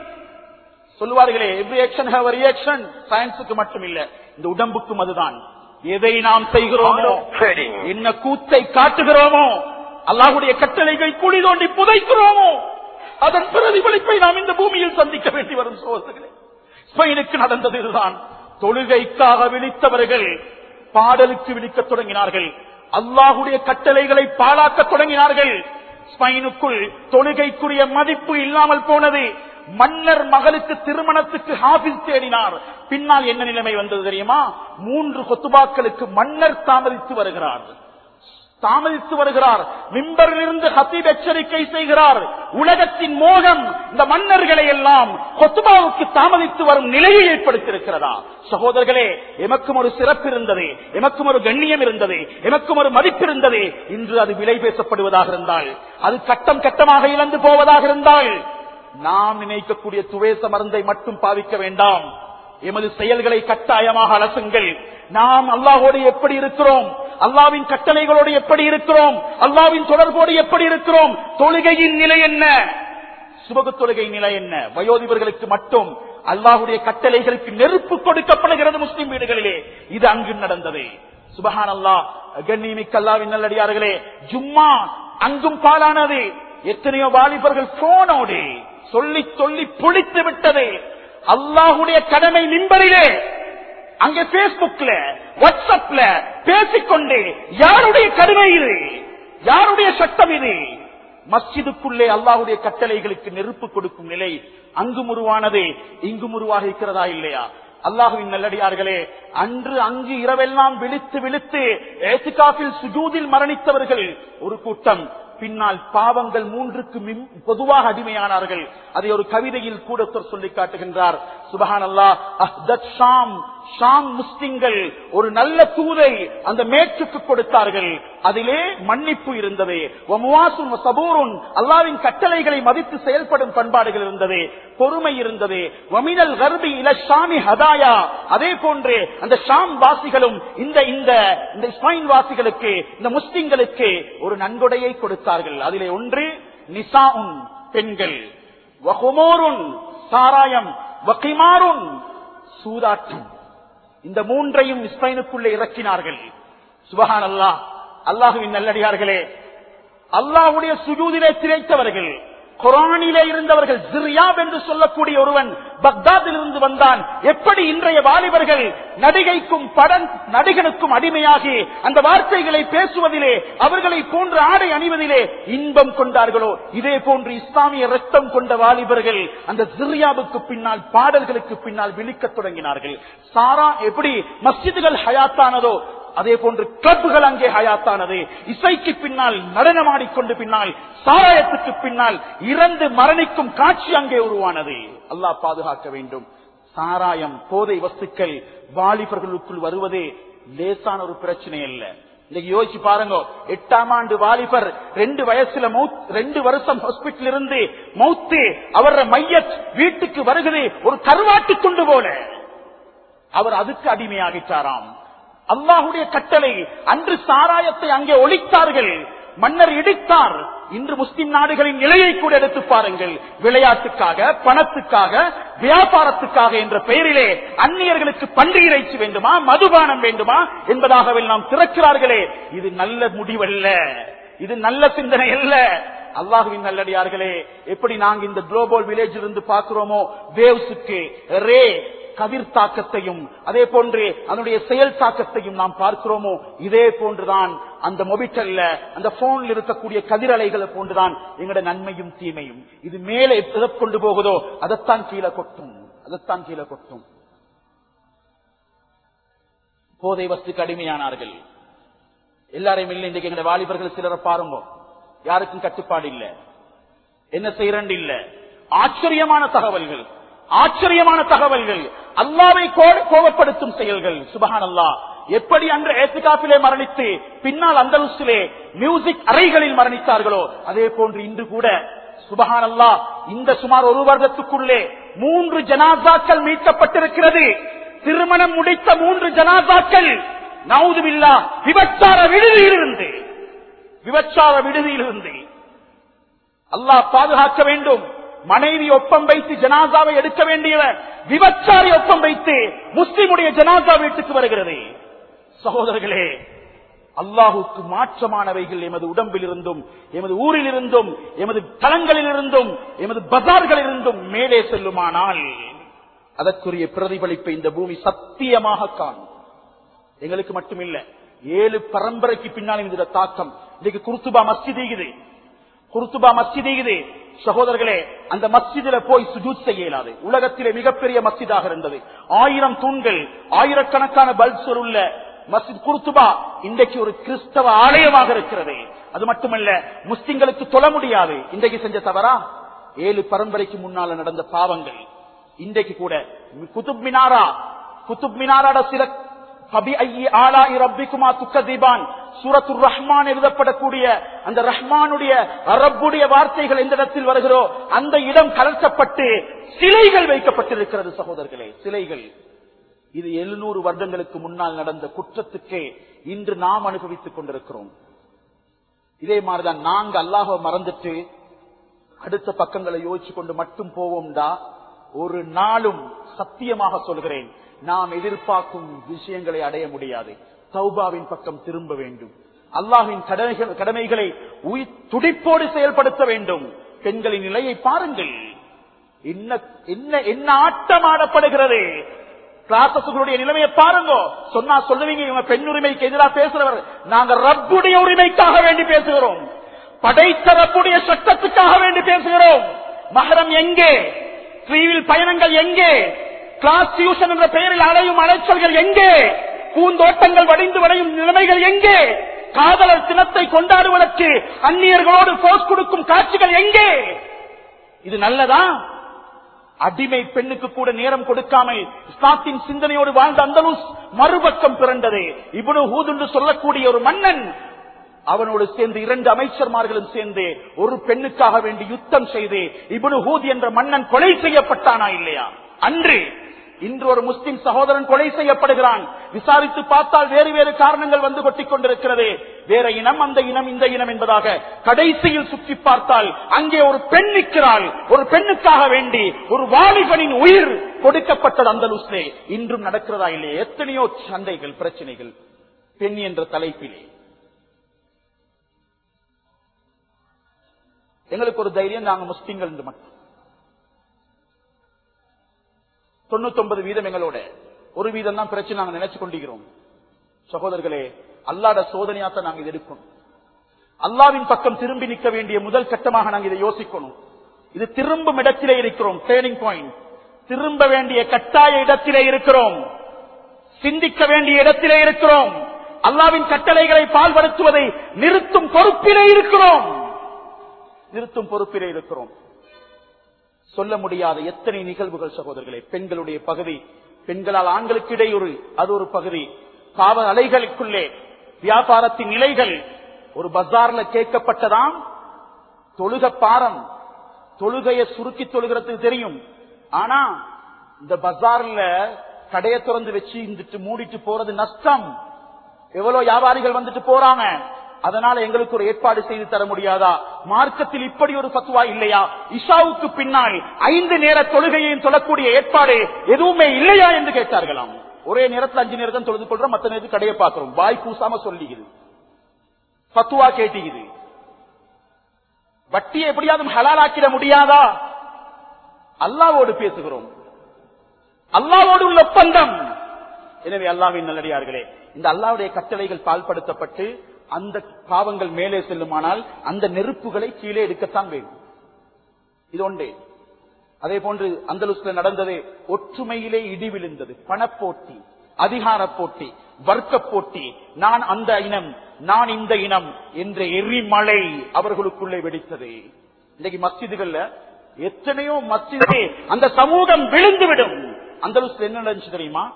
Speaker 1: சொல்லுவார்களே எவ்ரி ஆக்ஷன் ஹேவ் ரியாக்ஷன் சயின்ஸுக்கு மட்டும் இல்ல இந்த உடம்புக்கும் அதுதான் எதை நாம் செய்கிறோமோ என்ன கூத்தை காட்டுகிறோமோ அல்லாஹுடைய கட்டளைகள் குழி தோண்டி புதைக்கிறோமோ அதன் பிரதிபலிப்பை நாம் இந்த பூமியில் சந்திக்க வேண்டி வரும் சோதர்களே ஸ்பெயினுக்கு நடந்தது இதுதான் தொழுகைக்காக விழித்தவர்கள் பாடலுக்கு விழிக்கத் தொடங்கினார்கள் அல்லாஹுடைய கட்டளைகளை பாழாக்க தொடங்கினார்கள் ஸ்பெயினுக்குள் தொழுகைக்குரிய மதிப்பு இல்லாமல் போனது மன்னர் மகளுக்கு திருமணத்துக்கு ஹாபிஸ் தேடினார் பின்னால் என்ன நிலைமை வந்தது தெரியுமா மூன்று கொத்துபாக்களுக்கு மன்னர் தாமதித்து வருகிறார் தாமதித்து வருகிறார் மிம்பரிலிருந்து ஹசீப் எச்சரிக்கை செய்கிறார் உலகத்தின் மோகம் இந்த மன்னர்களை எல்லாம் கொத்துபாவுக்கு தாமதித்து வரும் நிலையை ஏற்படுத்தியிருக்கிறதா சகோதரர்களே எமக்கும் ஒரு சிறப்பு இருந்தது எமக்கும் ஒரு கண்ணியம் இருந்தது எமக்கும் ஒரு மதிப்பு இருந்தது இன்று அது விலை பேசப்படுவதாக இருந்தால் அது கட்டம் கட்டமாக இழந்து போவதாக இருந்தால் நாம் நினைக்கக்கூடிய துவேச மருந்தை மட்டும் பாவிக்க வேண்டாம் எமது செயல்களை கட்டாயமாக அலசுங்கள் நாம் அல்லாஹோடு எப்படி இருக்கிறோம் அல்லாவின் கட்டளைகளோடு எப்படி இருக்கிறோம் அல்லாவின் தொடர்போடு எப்படி இருக்கிறோம் தொழுகையின் நிலை என்ன சுபகு தொழுகை நிலை என்ன வயோதிபர்களுக்கு மட்டும் அல்லாஹுடைய கட்டளைகளுக்கு நெருப்பு கொடுக்கப்படுகிறது முஸ்லிம் வீடுகளிலே இது அங்கு நடந்தது சுபஹான் அல்லா கண்ணிமிக்க அல்லாவின் நல்லடியார்களே ஜும்மா அங்கும் பாலானது எத்தனையோ வாலிபர்கள் போனோடு சொல்லி சொல்லி புளித்து விட்டது அல்லாஹுடைய கடமை மின்பரிலே அங்க பேஸ்புக்ல வாட்ஸ்அப்ல பேசிக்கொண்டு யாருடைய கடுமை இது யாருடைய சட்டம் இது மஸ்ஜிதுக்குள்ளே அல்லாஹுடைய கட்டளைகளுக்கு நெருப்பு கொடுக்கும் நிலை அங்கும் உருவானது இங்கும் உருவாக இருக்கிறதா இல்லையா அல்லாஹுவின் நல்லடியார்களே அன்று அங்கு இரவெல்லாம் விழித்து விழித்து ஏத்துக்காப்பில் சுஜூதில் மரணித்தவர்கள் ஒரு கூட்டம் பின்னால் பாவங்கள் மூன்றுக்கு மிம்- பொதுவாக அடிமையானார்கள் அதை ஒரு கவிதையில் கூட ஒருத்தர் சொல்லி காட்டுகின்றார் சுபஹான் அல்லா அஹ்தத் ஷாம் ஷாம் முஸ்லிம்கள் ஒரு நல்ல தூதை அந்த மேற்றுக்கு கொடுத்தார்கள் அதிலே மன்னிப்பு இருந்தது வமுவாசும் சபூரும் அல்லாவின் கட்டளைகளை மதித்து செயல்படும் பண்பாடுகள் இருந்தது பொறுமை இருந்தது வமினல் கர்பி இல ஷாமி ஹதாயா அதே போன்று அந்த ஷாம் வாசிகளும் இந்த இந்த இந்த ஸ்பைன் வாசிகளுக்கு இந்த முஸ்லிம்களுக்கு ஒரு நன்கொடையை கொடுத்தார்கள் அதிலே ஒன்று நிசாஉன் பெண்கள் வஹுமோருன் சாராயம் வகிமாருன் சூதாட்டம் இந்த மூன்றையும் இஸ்பைனுக்குள்ளே இறக்கினார்கள் சுபஹான் அல்லாஹ் அல்லாஹுவின் நல்லடியார்களே அல்லாஹுடைய சுஜூதிலே திளைத்தவர்கள் குரானிலே இருந்தவர்கள் ஜிரியாப் என்று சொல்லக்கூடிய ஒருவன் பக்தாதில் இருந்து வந்தான் எப்படி இன்றைய வாலிபர்கள் நடிகைக்கும் படம் நடிகனுக்கும் அடிமையாகி அந்த வார்த்தைகளை பேசுவதிலே அவர்களை போன்ற ஆடை அணிவதிலே இன்பம் கொண்டார்களோ இதே போன்று இஸ்லாமிய ரத்தம் கொண்ட வாலிபர்கள் அந்த ஜிரியாவுக்கு பின்னால் பாடல்களுக்கு பின்னால் விழிக்கத் தொடங்கினார்கள் சாரா எப்படி மஸ்ஜிதுகள் ஹயாத்தானதோ அதே போன்று கிளப்புகள் அங்கே ஹயாத்தானது இசைக்கு பின்னால் நடனமாடிக்கொண்டு பின்னால் சாராயத்துக்கு பின்னால் இறந்து மரணிக்கும் காட்சி அங்கே உருவானது அல்லாஹ் பாதுகாக்க வேண்டும் சாராயம் போதை வஸ்துக்கள் வாலிபர்களுக்குள் வருவதே லேசான ஒரு பிரச்சனை அல்ல இன்னைக்கு யோசிச்சு பாருங்க எட்டாம் ஆண்டு வாலிபர் ரெண்டு வயசுல மௌத் ரெண்டு வருஷம் ஹாஸ்பிட்டல் இருந்து மௌத்து அவர மையத் வீட்டுக்கு வருகிறது ஒரு கருவாட்டு கொண்டு போல அவர் அதுக்கு அடிமையாகிட்டாராம் அல்லாஹுடைய கட்டளை அன்று சாராயத்தை அங்கே ஒழித்தார்கள் மன்னர் இடித்தார் இன்று முஸ்லிம் நாடுகளின் நிலையை கூட எடுத்து பாருங்கள் விளையாட்டுக்காக பணத்துக்காக வியாபாரத்துக்காக என்ற பெயரிலே அந்நியர்களுக்கு பன்றி இறைச்சி வேண்டுமா மதுபானம் வேண்டுமா என்பதாகவே நாம் திறக்கிறார்களே இது நல்ல முடிவல்ல இது நல்ல சிந்தனை அல்ல அல்லாஹுவின் நல்லடியார்களே எப்படி நாங்க இந்த குளோபல் வில்லேஜ் இருந்து பார்க்கிறோமோ வேவ்ஸுக்கு ரே கதிர் தாக்கத்தையும் அதே போன்று அதனுடைய செயல் தாக்கத்தையும் நாம் பார்க்கிறோமோ இதே போன்றுதான் அந்த மொபிட்டல்ல அந்த போன்ல இருக்கக்கூடிய கதிரலைகளை போன்றுதான் எங்களோட நன்மையும் தீமையும் இது மேலே எதை கொண்டு போகுதோ அதைத்தான் கீழே கொட்டும் அதைத்தான் கீழே கொட்டும் போதை வஸ்துக்கு அடிமையானார்கள் எல்லாரையும் இல்லை இன்றைக்கு எங்களுடைய வாலிபர்கள் சிலரை பாருங்க யாருக்கும் கட்டுப்பாடு இல்ல என்ன செய்யறன் இல்ல ஆச்சரியமான தகவல்கள் ஆச்சரியமான தகவல்கள் அல்லாவை கோ- கோபப்படுத்தும் செயல்கள் சுபஹான் அல்லா எப்படி அன்று ஏத்துகாப்பிலே மரணித்து பின்னால் அந்தலுசிலே மியூசிக் அறைகளில் மரணித்தார்களோ அதே போன்று இன்று கூட சுபஹான் அல்லா இந்த சுமார் ஒரு வருடத்துக்குள்ளே மூன்று ஜனாசாக்கள் மீட்கப்பட்டிருக்கிறது திருமணம் முடித்த மூன்று ஜனாசாக்கள் நவுதுபில்லா விபச்சார விடுதியிலிருந்து விபச்சார விடுதியிலிருந்து அல்லாஹ் பாதுகாக்க வேண்டும் மனைவி ஒப்பம் வைத்து ஜனாசாவை எடுக்க வேண்டியவர் விபச்சாரி ஒப்பம் வைத்து முஸ்லிமுடைய ஜனாசா வீட்டுக்கு வருகிறது சகோதரர்களே அல்லாஹுக்கு மாற்றமானவைகள் எமது உடம்பில் இருந்தும் எமது ஊரில் இருந்தும் எமது தலங்களில் இருந்தும் எமது பஜார்களில் இருந்தும் மேலே செல்லுமானால் அதற்குரிய பிரதிபலிப்பை இந்த பூமி சத்தியமாக காணும் எங்களுக்கு மட்டுமில்ல ஏழு பரம்பரைக்கு பின்னாலும் இந்த தாக்கம் இன்னைக்கு குருத்துபா மஸ்ஜித் குருத்துபா மஸ்ஜித் சகோதரர்களே அந்த மஸ்ஜிதில போய் சுஜூத் செய்ய இயலாது உலகத்திலே மிகப்பெரிய மஸ்ஜிதாக இருந்தது ஆயிரம் தூண்கள் ஆயிரக்கணக்கான பல்ப்ஸ் உள்ள மஸ்ஜித் குருத்துபா இன்றைக்கு ஒரு கிறிஸ்தவ ஆலயமாக இருக்கிறது அது மட்டுமல்ல முஸ்லிம்களுக்கு தொழ முடியாது இன்றைக்கு செஞ்ச தவறா ஏழு பரம்பரைக்கு முன்னால நடந்த பாவங்கள் இன்றைக்கு கூட குதுப் மினாரா குதுப் மினாராட சில فَبِأَيِّ آلَاءِ رَبِّكُمَا تُكَذِّبَانِ சூரத்துர் ரஹ்மான் எழுதப்படக்கூடிய அந்த ரஹ்மானுடைய அரபுடைய வார்த்தைகள் எந்த இடத்தில் வருகிறோ அந்த இடம் கலர்த்தப்பட்டு சிலைகள் வைக்கப்பட்டிருக்கிறது சகோதரர்களே சிலைகள் இது எழுநூறு வருடங்களுக்கு முன்னால் நடந்த குற்றத்துக்கே இன்று நாம் அனுபவித்துக் கொண்டிருக்கிறோம் இதே மாதிரிதான் நாங்க அல்லாஹ மறந்துட்டு அடுத்த பக்கங்களை யோசிச்சு கொண்டு மட்டும் போவோம்டா ஒரு நாளும் சத்தியமாக சொல்கிறேன் நாம் எதிர்பார்க்கும் விஷயங்களை அடைய முடியாது தௌபாவின் பக்கம் திரும்ப வேண்டும் அல்லாஹின் கடமைகள் கடமைகளை உயிர் துடிப்போடு செயல்படுத்த வேண்டும் பெண்களின் நிலையை பாருங்கள் என்ன என்ன என்ன ஆட்டம் ஆடப்படுகிறது கிளாசஸ்களுடைய நிலைமையை பாருங்க சொன்னா சொல்லுவீங்க இவங்க பெண் உரிமைக்கு எதிராக பேசுறவர் நாங்க ரப்புடைய உரிமைக்காக வேண்டி பேசுகிறோம் படைத்த ரப்புடைய சட்டத்துக்காக வேண்டி பேசுகிறோம் மகரம் எங்கே ஸ்ரீவில் பயணங்கள் எங்கே கிளாஸ் டியூஷன் என்ற பெயரில் அலையும் அலைச்சல்கள் எங்கே பூந்தோட்டங்கள் வடிந்து வடையும் நிலைமைகள் எங்கே காதலர் தினத்தை கொண்டாடுவதற்கு அந்நியர்களோடு போஸ் கொடுக்கும் காட்சிகள் எங்கே இது நல்லதா அடிமை பெண்ணுக்கு கூட நேரம் கொடுக்காமல் இஸ்லாத்தின் சிந்தனையோடு வாழ்ந்த அந்தலூஸ் மறுபக்கம் பிறந்தது இவ்வளவு ஹூத் என்று சொல்லக்கூடிய ஒரு மன்னன் அவனோடு சேர்ந்து இரண்டு அமைச்சர்மார்களும் சேர்ந்து ஒரு பெண்ணுக்காக வேண்டி யுத்தம் செய்து இவ்வளவு ஹூத் என்ற மன்னன் கொலை செய்யப்பட்டானா இல்லையா அன்று இன்று ஒரு முஸ்லிம் சகோதரன் கொலை செய்யப்படுகிறான் விசாரித்து பார்த்தால் வேறு வேறு காரணங்கள் வந்து கொட்டிக் கொண்டிருக்கிறது வேற இனம் அந்த இனம் இந்த இனம் என்பதாக கடைசியில் சுற்றி பார்த்தால் அங்கே ஒரு பெண் நிற்கிறாள் ஒரு பெண்ணுக்காக வேண்டி ஒரு வாலிபனின் உயிர் கொடுக்கப்பட்டது அந்த லுஸ்லே இன்றும் நடக்கிறதா இல்லையே எத்தனையோ சண்டைகள் பிரச்சனைகள் பெண் என்ற தலைப்பிலே எங்களுக்கு ஒரு தைரியம் நாங்க முஸ்லிம்கள் என்று மட்டும் தொண்ணூத்தி வீதம் எங்களோட ஒரு வீதம் தான் பிரச்சனை நாங்க நினைச்சு கொண்டிருக்கிறோம் சகோதரர்களே அல்லாட சோதனையாத்த நாங்க இதை எடுக்கணும் அல்லாவின் பக்கம் திரும்பி நிற்க வேண்டிய முதல் கட்டமாக நாங்க இதை யோசிக்கணும் இது திரும்பும் இடத்திலே இருக்கிறோம் டேர்னிங் பாயிண்ட் திரும்ப வேண்டிய கட்டாய இடத்திலே இருக்கிறோம் சிந்திக்க வேண்டிய இடத்திலே இருக்கிறோம் அல்லாவின் கட்டளைகளை பால்படுத்துவதை நிறுத்தும் பொறுப்பிலே இருக்கிறோம் நிறுத்தும் பொறுப்பிலே இருக்கிறோம் சொல்ல முடியாத எத்தனை நிகழ்வுகள் சகோதரர்களே பெண்களுடைய பகுதி பெண்களால் ஆண்களுக்கு இடையூறு அது ஒரு பகுதி காவல் அலைகளுக்குள்ளே வியாபாரத்தின் நிலைகள் ஒரு பஜார்ல கேட்கப்பட்டதாம் தொழுக பாரம் தொழுகையை சுருக்கி தொழுகிறதுக்கு தெரியும் ஆனா இந்த பஜார்ல கடையை திறந்து வச்சு இருந்துட்டு மூடிட்டு போறது நஷ்டம் எவ்வளவு வியாபாரிகள் வந்துட்டு போறாங்க அதனால எங்களுக்கு ஒரு ஏற்பாடு செய்து தர முடியாதா மார்க்கத்தில் இப்படி ஒரு பத்துவா இல்லையா இஷாவுக்கு பின்னால் ஐந்து நேர தொழுகையையும் சொல்லக்கூடிய ஏற்பாடு எதுவுமே இல்லையா என்று கேட்டார்களாம் ஒரே நேரத்தில் அஞ்சு நேரத்தில் தொழுது கொள்றோம் மத்த நேரத்தில் கடையை பார்க்கிறோம் வாய் பூசாம சொல்லிக்குது பத்துவா கேட்டிக்குது வட்டியை எப்படியாவது ஹலாலாக்கிட முடியாதா அல்லாவோடு பேசுகிறோம் அல்லாவோடு உள்ள ஒப்பந்தம் எனவே அல்லாவின் நல்லடியார்களே இந்த அல்லாவுடைய கட்டளைகள் பால்படுத்தப்பட்டு அந்த பாவங்கள் மேலே செல்லுமானால் அந்த நெருப்புகளை கீழே எடுக்கத்தான் வேண்டும் இது ஒன்றே அதே போன்று அந்தலுஸ்ல நடந்தது ஒற்றுமையிலே இடி விழுந்தது பணப்போட்டி அதிகார போட்டி வர்க்க போட்டி நான் அந்த இனம் நான் இந்த இனம் என்ற எரிமலை அவர்களுக்குள்ளே வெடித்தது இன்னைக்கு மஸ்ஜிதுகள்ல எத்தனையோ மஸ்ஜிதே அந்த சமூகம் விழுந்துவிடும் அந்தலுஸ்ல என்ன நடந்துச்சு தெரியுமா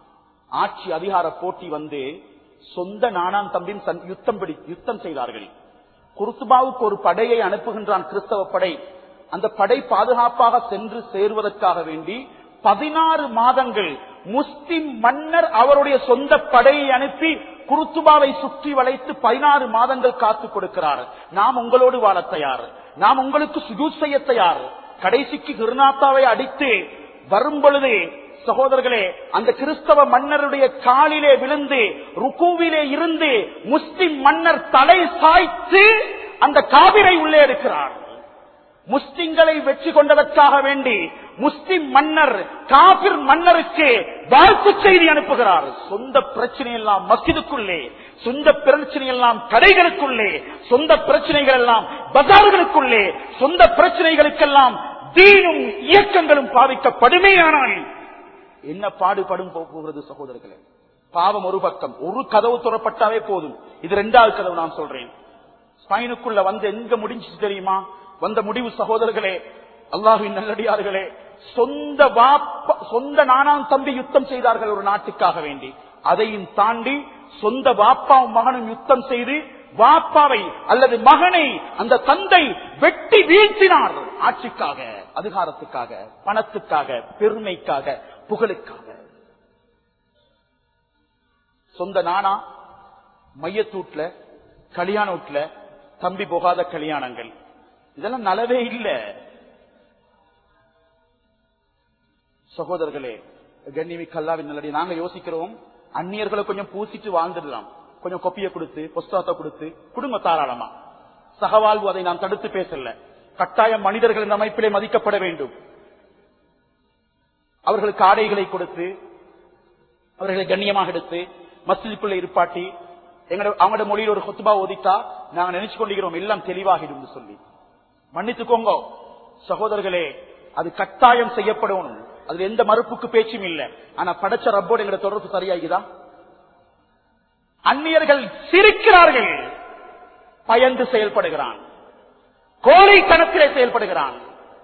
Speaker 1: ஆட்சி அதிகார போட்டி வந்து சொந்த நானாம் தம்பியும் சன்- யுத்தம் பிடி யுத்தம் செய்தார்கள் குருத்துபாவுக்கு ஒரு படையை அனுப்புகின்றான் கிறிஸ்தவ படை அந்த படை பாதுகாப்பாக சென்று சேருவதற்காக வேண்டி பதினாறு மாதங்கள் முஸ்லிம் மன்னர் அவருடைய சொந்த படையை அனுப்பி குருத்துபாவை சுற்றி வளைத்து பதினாறு மாதங்கள் காத்துக் கொடுக்கிறார் நாம் உங்களோடு வாழ தயார் நாம் உங்களுக்கு சுஜூத் செய்ய தயார் கடைசிக்கு கிருநாத்தாவை அடித்து வரும் பொழுது சகோதரர்களே அந்த கிறிஸ்தவ மன்னருடைய காலிலே விழுந்து ருக்குவிலே இருந்து முஸ்லிம் மன்னர் தலை சாய்த்து அந்த காவிரை உள்ளே எடுக்கிறார் முஸ்லிம்களை வெற்றி கொண்டதற்காக வேண்டி முஸ்லிம் மன்னர் காபிர் மன்னருக்கு வாழ்த்து செய்தி அனுப்புகிறார் சொந்த பிரச்சனை எல்லாம் மஸ்ஜிதுக்குள்ளே சொந்த பிரச்சனை எல்லாம் கடைகளுக்குள்ளே சொந்த பிரச்சனைகள் எல்லாம் பஜார்களுக்குள்ளே சொந்த பிரச்சனைகளுக்கெல்லாம் தீனும் இயக்கங்களும் பாதிக்கப்படுமேயானால் என்ன பாடுபடும் போ- போகிறது சகோதரர்களே பாவம் ஒரு பக்கம் ஒரு கதவு துறப்பட்டாவே போதும் இது ரெண்டாவது கதவு நான் சொல்றேன் ஸ்பைனுக்குள்ள வந்து எங்க முடிஞ்சுச்சு தெரியுமா வந்த முடிவு சகோதரர்களே அல்லாஹுவின் நல்லடியார்களே சொந்த வாப்பா சொந்த நானாம் தம்பி யுத்தம் செய்தார்கள் ஒரு நாட்டுக்காக வேண்டி அதையும் தாண்டி சொந்த வாப்பாவும் மகனும் யுத்தம் செய்து வாப்பாவை அல்லது மகனை அந்த தந்தை வெட்டி வீழ்த்தினார் ஆட்சிக்காக அதிகாரத்துக்காக பணத்துக்காக பெருமைக்காக புகழுக்காக சொந்த நானா மையத்தூட்ல கல்யாண வீட்டுல தம்பி போகாத கல்யாணங்கள் இதெல்லாம் நலவே இல்ல சகோதரர்களே கண்ணிமி கல்லாவின் நல்லடி நாங்க யோசிக்கிறோம் அந்நியர்களை கொஞ்சம் பூசிட்டு வாழ்ந்துடலாம் கொஞ்சம் கொப்பிய கொடுத்து புஸ்தகத்தை கொடுத்து குடும்ப தாராளமா சகவாழ்வு அதை நாம் தடுத்து பேசல கட்டாயம் மனிதர்கள் இந்த அமைப்பிலே மதிக்கப்பட வேண்டும் அவர்களுக்கு ஆடைகளை கொடுத்து அவர்களை கண்ணியமாக எடுத்து மஸ்ஜிதுக்குள்ள இருப்பாட்டி எங்களோட அவங்களோட மொழியில் ஒரு கொத்துபா ஓதிட்டா நாங்க நினைச்சு கொண்டிருக்கிறோம் எல்லாம் தெளிவாகிடும் சொல்லி மன்னித்துக்கோங்க சகோதரர்களே அது கட்டாயம் செய்யப்படும் அதுல எந்த மறுப்புக்கு பேச்சும் இல்லை ஆனா படைச்ச ரப்போடு எங்களோட தொடர்பு சரியாகிதா அந்நியர்கள் சிரிக்கிறார்கள் பயந்து செயல்படுகிறான் கோழைத்தனத்திலே செயல்படுகிறான்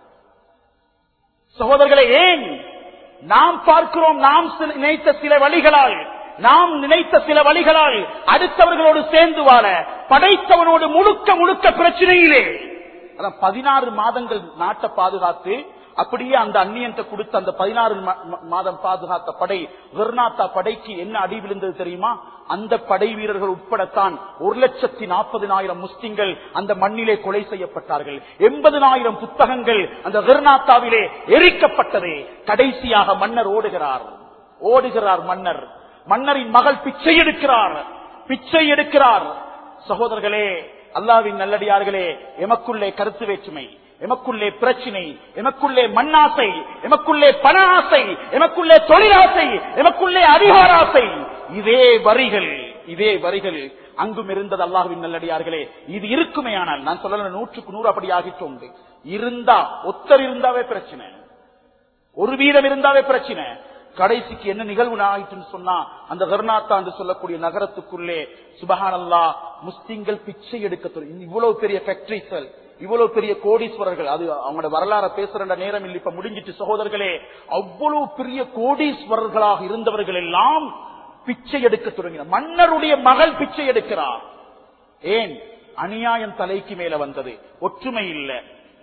Speaker 1: சகோதரர்களே ஏன் நாம் பார்க்கிறோம் நாம் சில- நினைத்த சில வழிகளால் நாம் நினைத்த சில வழிகளால் அடுத்தவர்களோடு சேர்ந்து வாழ படைத்தவனோடு முழுக்க முழுக்க பிரச்சனையிலே அதான் பதினாறு மாதங்கள் நாட்டை பாதுகாத்து அப்படியே அந்த அந்நியன்ட்ட கொடுத்த அந்த பதினாறு மாதம் பாதுகாத்த படை வெர்னாத்தா படைக்கு என்ன அடி விழுந்தது தெரியுமா அந்த படை வீரர்கள் உட்படத்தான் ஒரு லட்சத்தி நாற்பதினாயிரம் முஸ்லிம்கள் அந்த மண்ணிலே கொலை செய்யப்பட்டார்கள் எண்பதினாயிரம் புத்தகங்கள் அந்த வெர்னாத்தாவிலே எரிக்கப்பட்டது கடைசியாக மன்னர் ஓடுகிறார் ஓடுகிறார் மன்னர் மன்னரின் மகள் பிச்சை எடுக்கிறார் பிச்சை எடுக்கிறார் சகோதரர்களே அல்லாவின் நல்லடியார்களே எமக்குள்ளே கருத்து வேற்றுமை எமக்குள்ளே பிரச்சினை எமக்குள்ளே மண்ணாசை எமக்குள்ளே பண ஆசை எமக்குள்ளே தொழிலாசை எமக்குள்ளே அதிகார ஆசை இதே வரிகள் இதே வரிகள் அங்கும் இருந்தது அல்லாஹுவின் நல்லடியார்களே இது இருக்குமே ஆனால் நான் சொல்லல நூற்றுக்கு நூறு அப்படி ஆகிட்டோம் இருந்தா ஒத்தர் இருந்தாவே பிரச்சனை ஒரு வீதம் இருந்தாவே பிரச்சனை கடைசிக்கு என்ன நிகழ்வு ஆயிட்டுன்னு சொன்னா அந்த கர்நாத்தா என்று சொல்லக்கூடிய நகரத்துக்குள்ளே சுபஹானல்லா முஸ்லிம்கள் பிச்சை எடுக்க தொடங்கி- இவ்வளவு பெரிய ஃபேக்டரிகள் இவ்வளவு பெரிய கோடீஸ்வரர்கள் அது அவங்களோட வரலாற பேசுற நேரம் இல்லை இப்ப முடிஞ்சிட்டு சகோதரர்களே அவ்வளவு பெரிய கோடீஸ்வரர்களாக இருந்தவர்கள் எல்லாம் பிச்சை எடுக்க தொடங்கினார் மன்னருடைய மகள் பிச்சை எடுக்கிறார் ஏன் அநியாயம் தலைக்கு மேல வந்தது ஒற்றுமை இல்ல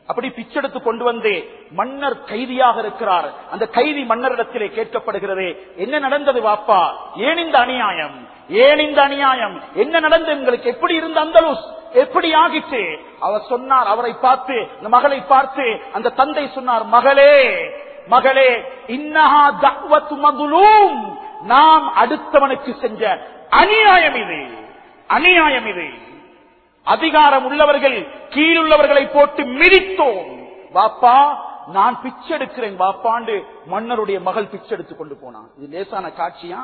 Speaker 1: அப்படி பிச்செடுத்து கொண்டு வந்து மன்னர் கைதியாக இருக்கிறார் அந்த கைதி மன்னரிடத்திலே கேட்கப்படுகிறது என்ன நடந்தது வாப்பா ஏன் இந்த அநியாயம் ஏன் இந்த அநியாயம் என்ன நடந்தது உங்களுக்கு எப்படி இருந்த அந்தலூஸ் எப்படி ஆகிட்டு அவர் சொன்னார் அவரை பார்த்து அந்த மகளை பார்த்து அந்த தந்தை சொன்னார் மகளே மகளே இன்னஹா தக்வத்து மதுலூம் நாம் அடுத்தவனுக்கு செஞ்ச அநியாயம் இது அநியாயம் இது அதிகாரம் உள்ளவர்கள் கீழுள்ளவர்களை போட்டு மிதித்தோம் வாப்பா நான் பிச்செடுக்கிறேன் வாப்பாண்டு மன்னருடைய மகள் பிச்செடுத்து கொண்டு போனான் இது லேசான காட்சியா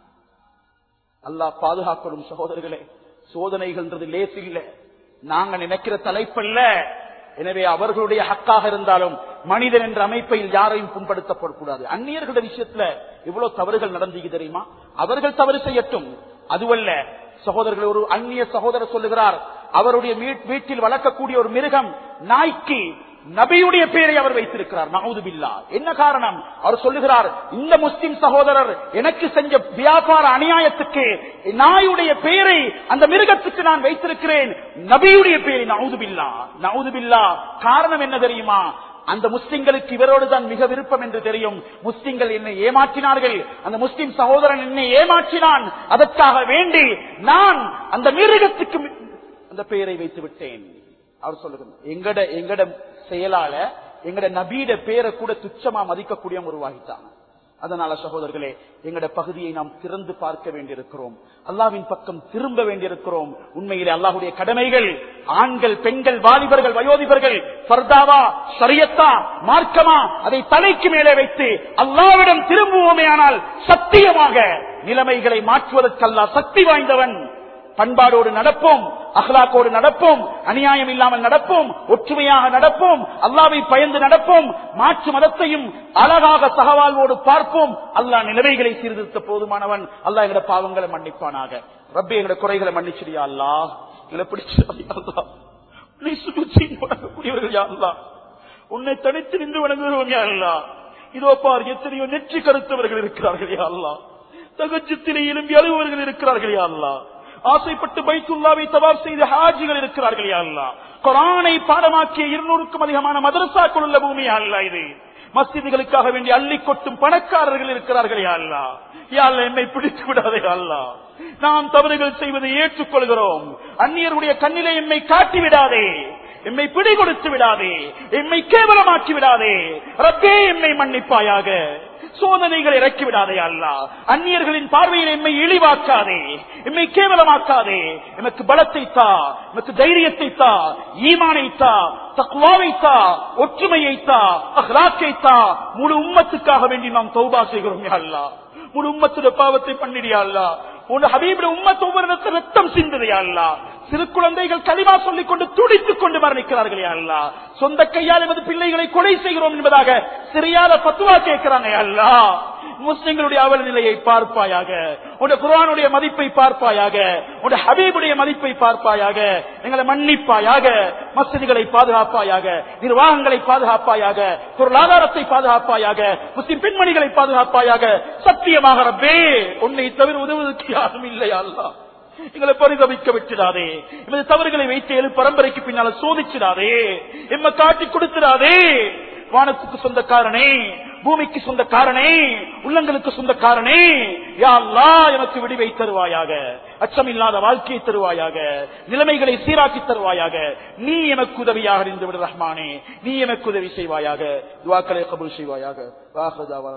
Speaker 1: அல்லாஹ் பாதுகாக்கணும் சகோதரர்களே சோதனைகள்ன்றது லேஸ் இல்ல நாங்க நினைக்கிற தலைப்பல்ல எனவே அவர்களுடைய ஹக்காக இருந்தாலும் மனிதன் என்ற அமைப்பில் யாரையும் புண்படுத்தப்படக்கூடாது அந்நியர்களுடைய விஷயத்துல இவ்வளவு தவறுகள் நடந்தீங்க தெரியுமா அவர்கள் தவறு செய்யட்டும் அதுவல்ல சகோதரர்கள் ஒரு அந்நிய சகோதரர் சொல்லுகிறார் அவருடைய வீட்- வீட்டில் வளர்க்கக்கூடிய ஒரு மிருகம் நாய்க்கு நபியுடைய பெயரை அவர் வைத்திருக்கிறார் நவுதுபில்லா என்ன காரணம் அவர் சொல்லுகிறார் இந்த முஸ்லிம் சகோதரர் எனக்கு செஞ்ச வியாபார அநியாயத்துக்கு நாயுடைய பெயரை அந்த மிருகத்துக்கு நான் வைத்திருக்கிறேன் நபியுடைய பெயரை நவுதுபில்லா நவுதுபில்லா காரணம் என்ன தெரியுமா அந்த முஸ்லிம்களுக்கு இவரோடு தான் மிக விருப்பம் என்று தெரியும் முஸ்லிம்கள் என்னை ஏமாற்றினார்கள் அந்த முஸ்லிம் சகோதரன் என்னை ஏமாற்றினான் அதற்காக வேண்டி நான் அந்த மிருகத்துக்கு மி- அந்த பெயரை வைத்து விட்டேன் அவர் சொல்லுகிறார் எங்கட எங்கட செயலால எங்கட நபீட பேரை கூட துச்சமா மதிக்கக்கூடிய உருவாகிட்டாங்க அதனால சகோதரர்களே எங்கட பகுதியை நாம் திறந்து பார்க்க வேண்டியிருக்கிறோம் அல்லாவின் பக்கம் திரும்ப வேண்டியிருக்கிறோம் உண்மையிலே அல்லாஹுடைய கடமைகள் ஆண்கள் பெண்கள் வாலிபர்கள் வயோதிபர்கள் ஃபர்தாவா ஷரியத்தா மார்க்கமா அதை தலைக்கு மேலே வைத்து அல்லாவிடம் திரும்புவோமே ஆனால் சத்தியமாக நிலைமைகளை மாற்றுவதற்கல்லா சக்தி வாய்ந்தவன் பண்பாடோடு நடப்போம் அஹ்லாக்கோடு நடப்போம் அநியாயம் இல்லாமல் நடப்போம் ஒற்றுமையாக நடப்போம் அல்லாவை பயந்து நடப்போம் மாற்று மதத்தையும் அழகாக சகவாழ்வோடு பார்ப்போம் அல்லாஹ் நிலைமைகளை சீர்திருத்த போதுமானவன் அல்லாஹ் எங்கட பாவங்களை மன்னிப்பானாக ரப்பி எங்கட குறைகளை மன்னிச்சிடியா அல்லாஹ் எங்களை பிடிச்சியா அல்லாஹ் நீ சுற்றி வணங்கக்கூடியவர்கள் யா அல்லாஹ் உன்னை தனித்து நின்று வணங்குகிறவங்க யா அல்லாஹ் இதோ பார் எத்தனையோ நெற்றி கருத்தவர்கள் இருக்கிறார்கள் யா அல்லாஹ் தகஜத்திலே எலும்பி அழுபவர்கள் இருக்கிறார்கள் யா அல்லாஹ் ஆசைப்பட்டு பைத்துல்லாவை தவாப் செய்த ஹாஜிகள் இருக்கிறார்கள் யா அல்லாஹ் குரானை பாடமாக்கிய இருநூறுக்கும் அதிகமான மதரசாக்கள் உள்ள பூமி யா அல்லாஹ் இது மஸ்ஜிதுகளுக்காக வேண்டி அள்ளி கொட்டும் பணக்காரர்கள் இருக்கிறார்கள் யா அல்லாஹ் யா அல்லாஹ் என்னை பிடித்து விடாதே யா அல்லாஹ் நாம் தவறுகள் செய்வதை ஏற்றுக்கொள்கிறோம் அந்நியருடைய கண்ணிலே எம்மை காட்டி விடாதே எம்மை பிடி கொடுத்து விடாதே எம்மை கேவலமாக்கி விடாதே ரப்பே எம்மை மன்னிப்பாயாக சோதனைகள் இறக்கி விடாதே அல்லா அந்நியர்களின் பார்வையில் எம்மை இழிவாக்காதே எம்மை கேவலமாக்காதே எமக்கு பலத்தை தா எமக்கு தைரியத்தை தா ஈமானை தா தக்குவாவை தா ஒற்றுமையை தா அஹ்லாக்கை தா முழு உம்மத்துக்காக வேண்டி நாம் தௌபா செய்கிறோம் யா அல்லாஹ் முழு உம்மத்துடைய பாவத்தை பண்ணிடியா அல்லா உன் ஹபீபுடைய உம்மத்து ஒவ்வொரு இடத்துல ரத்தம் சிந்துதையா அல்லா சிறு குழந்தைகள் களிமா சொல்லிக் கொண்டு துடித்துக் கொண்டு மரணிக்கிறார்கள் யா அல்லா சொந்த கையால் எமது பிள்ளைகளை கொலை செய்கிறோம் என்பதாக சிறியாத பத்துவா கேட்கிறாங்க யா அல்லா முஸ்லிம்களுடைய அவல நிலையை பார்ப்பாயாக உடைய குரானுடைய மதிப்பை பார்ப்பாயாக உடைய ஹபீபுடைய மதிப்பை பார்ப்பாயாக எங்களை மன்னிப்பாயாக மசதிகளை பாதுகாப்பாயாக நிர்வாகங்களை பாதுகாப்பாயாக பொருளாதாரத்தை பாதுகாப்பாயாக முஸ்லிம் பெண்மணிகளை பாதுகாப்பாயாக சத்தியமாக ரப்பே உன்னை தவிர உதவுவதற்கு யாரும் இல்லையா அல்லா எங்களை பரிதவிக்க விட்டுடாதே எமது தவறுகளை வைத்து எழு பரம்பரைக்கு பின்னால சோதிச்சிடாதே எம்ம காட்டி கொடுத்துடாதே வானத்துக்கு சொந்தக்காரனே பூமிக்கு சொந்தக்காரனே உள்ளங்களுக்கு சொந்தக்காரனே யா அல்லாஹ் எனக்கு விடிவை தருவாயாக அச்சமில்லாத வாழ்க்கையை தருவாயாக நிலைமைகளை சீராக்கி தருவாயாக நீ எனக்கு உதவியாக இருந்து விடு ரஹ்மானே நீ எனக்கு உதவி செய்வாயாக துவாக்களை கபூல் செய்வாயாக வாஹதாவா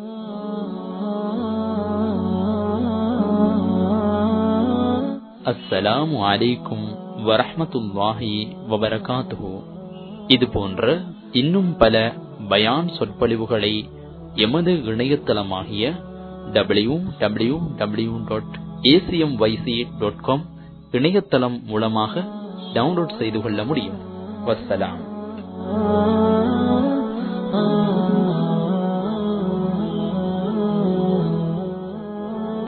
Speaker 2: அஸ்ஸலாமு அலைக்கும் வரஹ்மத்துல்லாஹி வபரகாத்துஹு இது போன்ற இன்னும் பல பயான் சொற்பொழிவுகளை எமது இணையதளமாகிய W W W dot ACM YC dot com இணையதளம் மூலமாக டவுன்லோட் செய்து கொள்ள முடியும் வஸ்ஸலாம்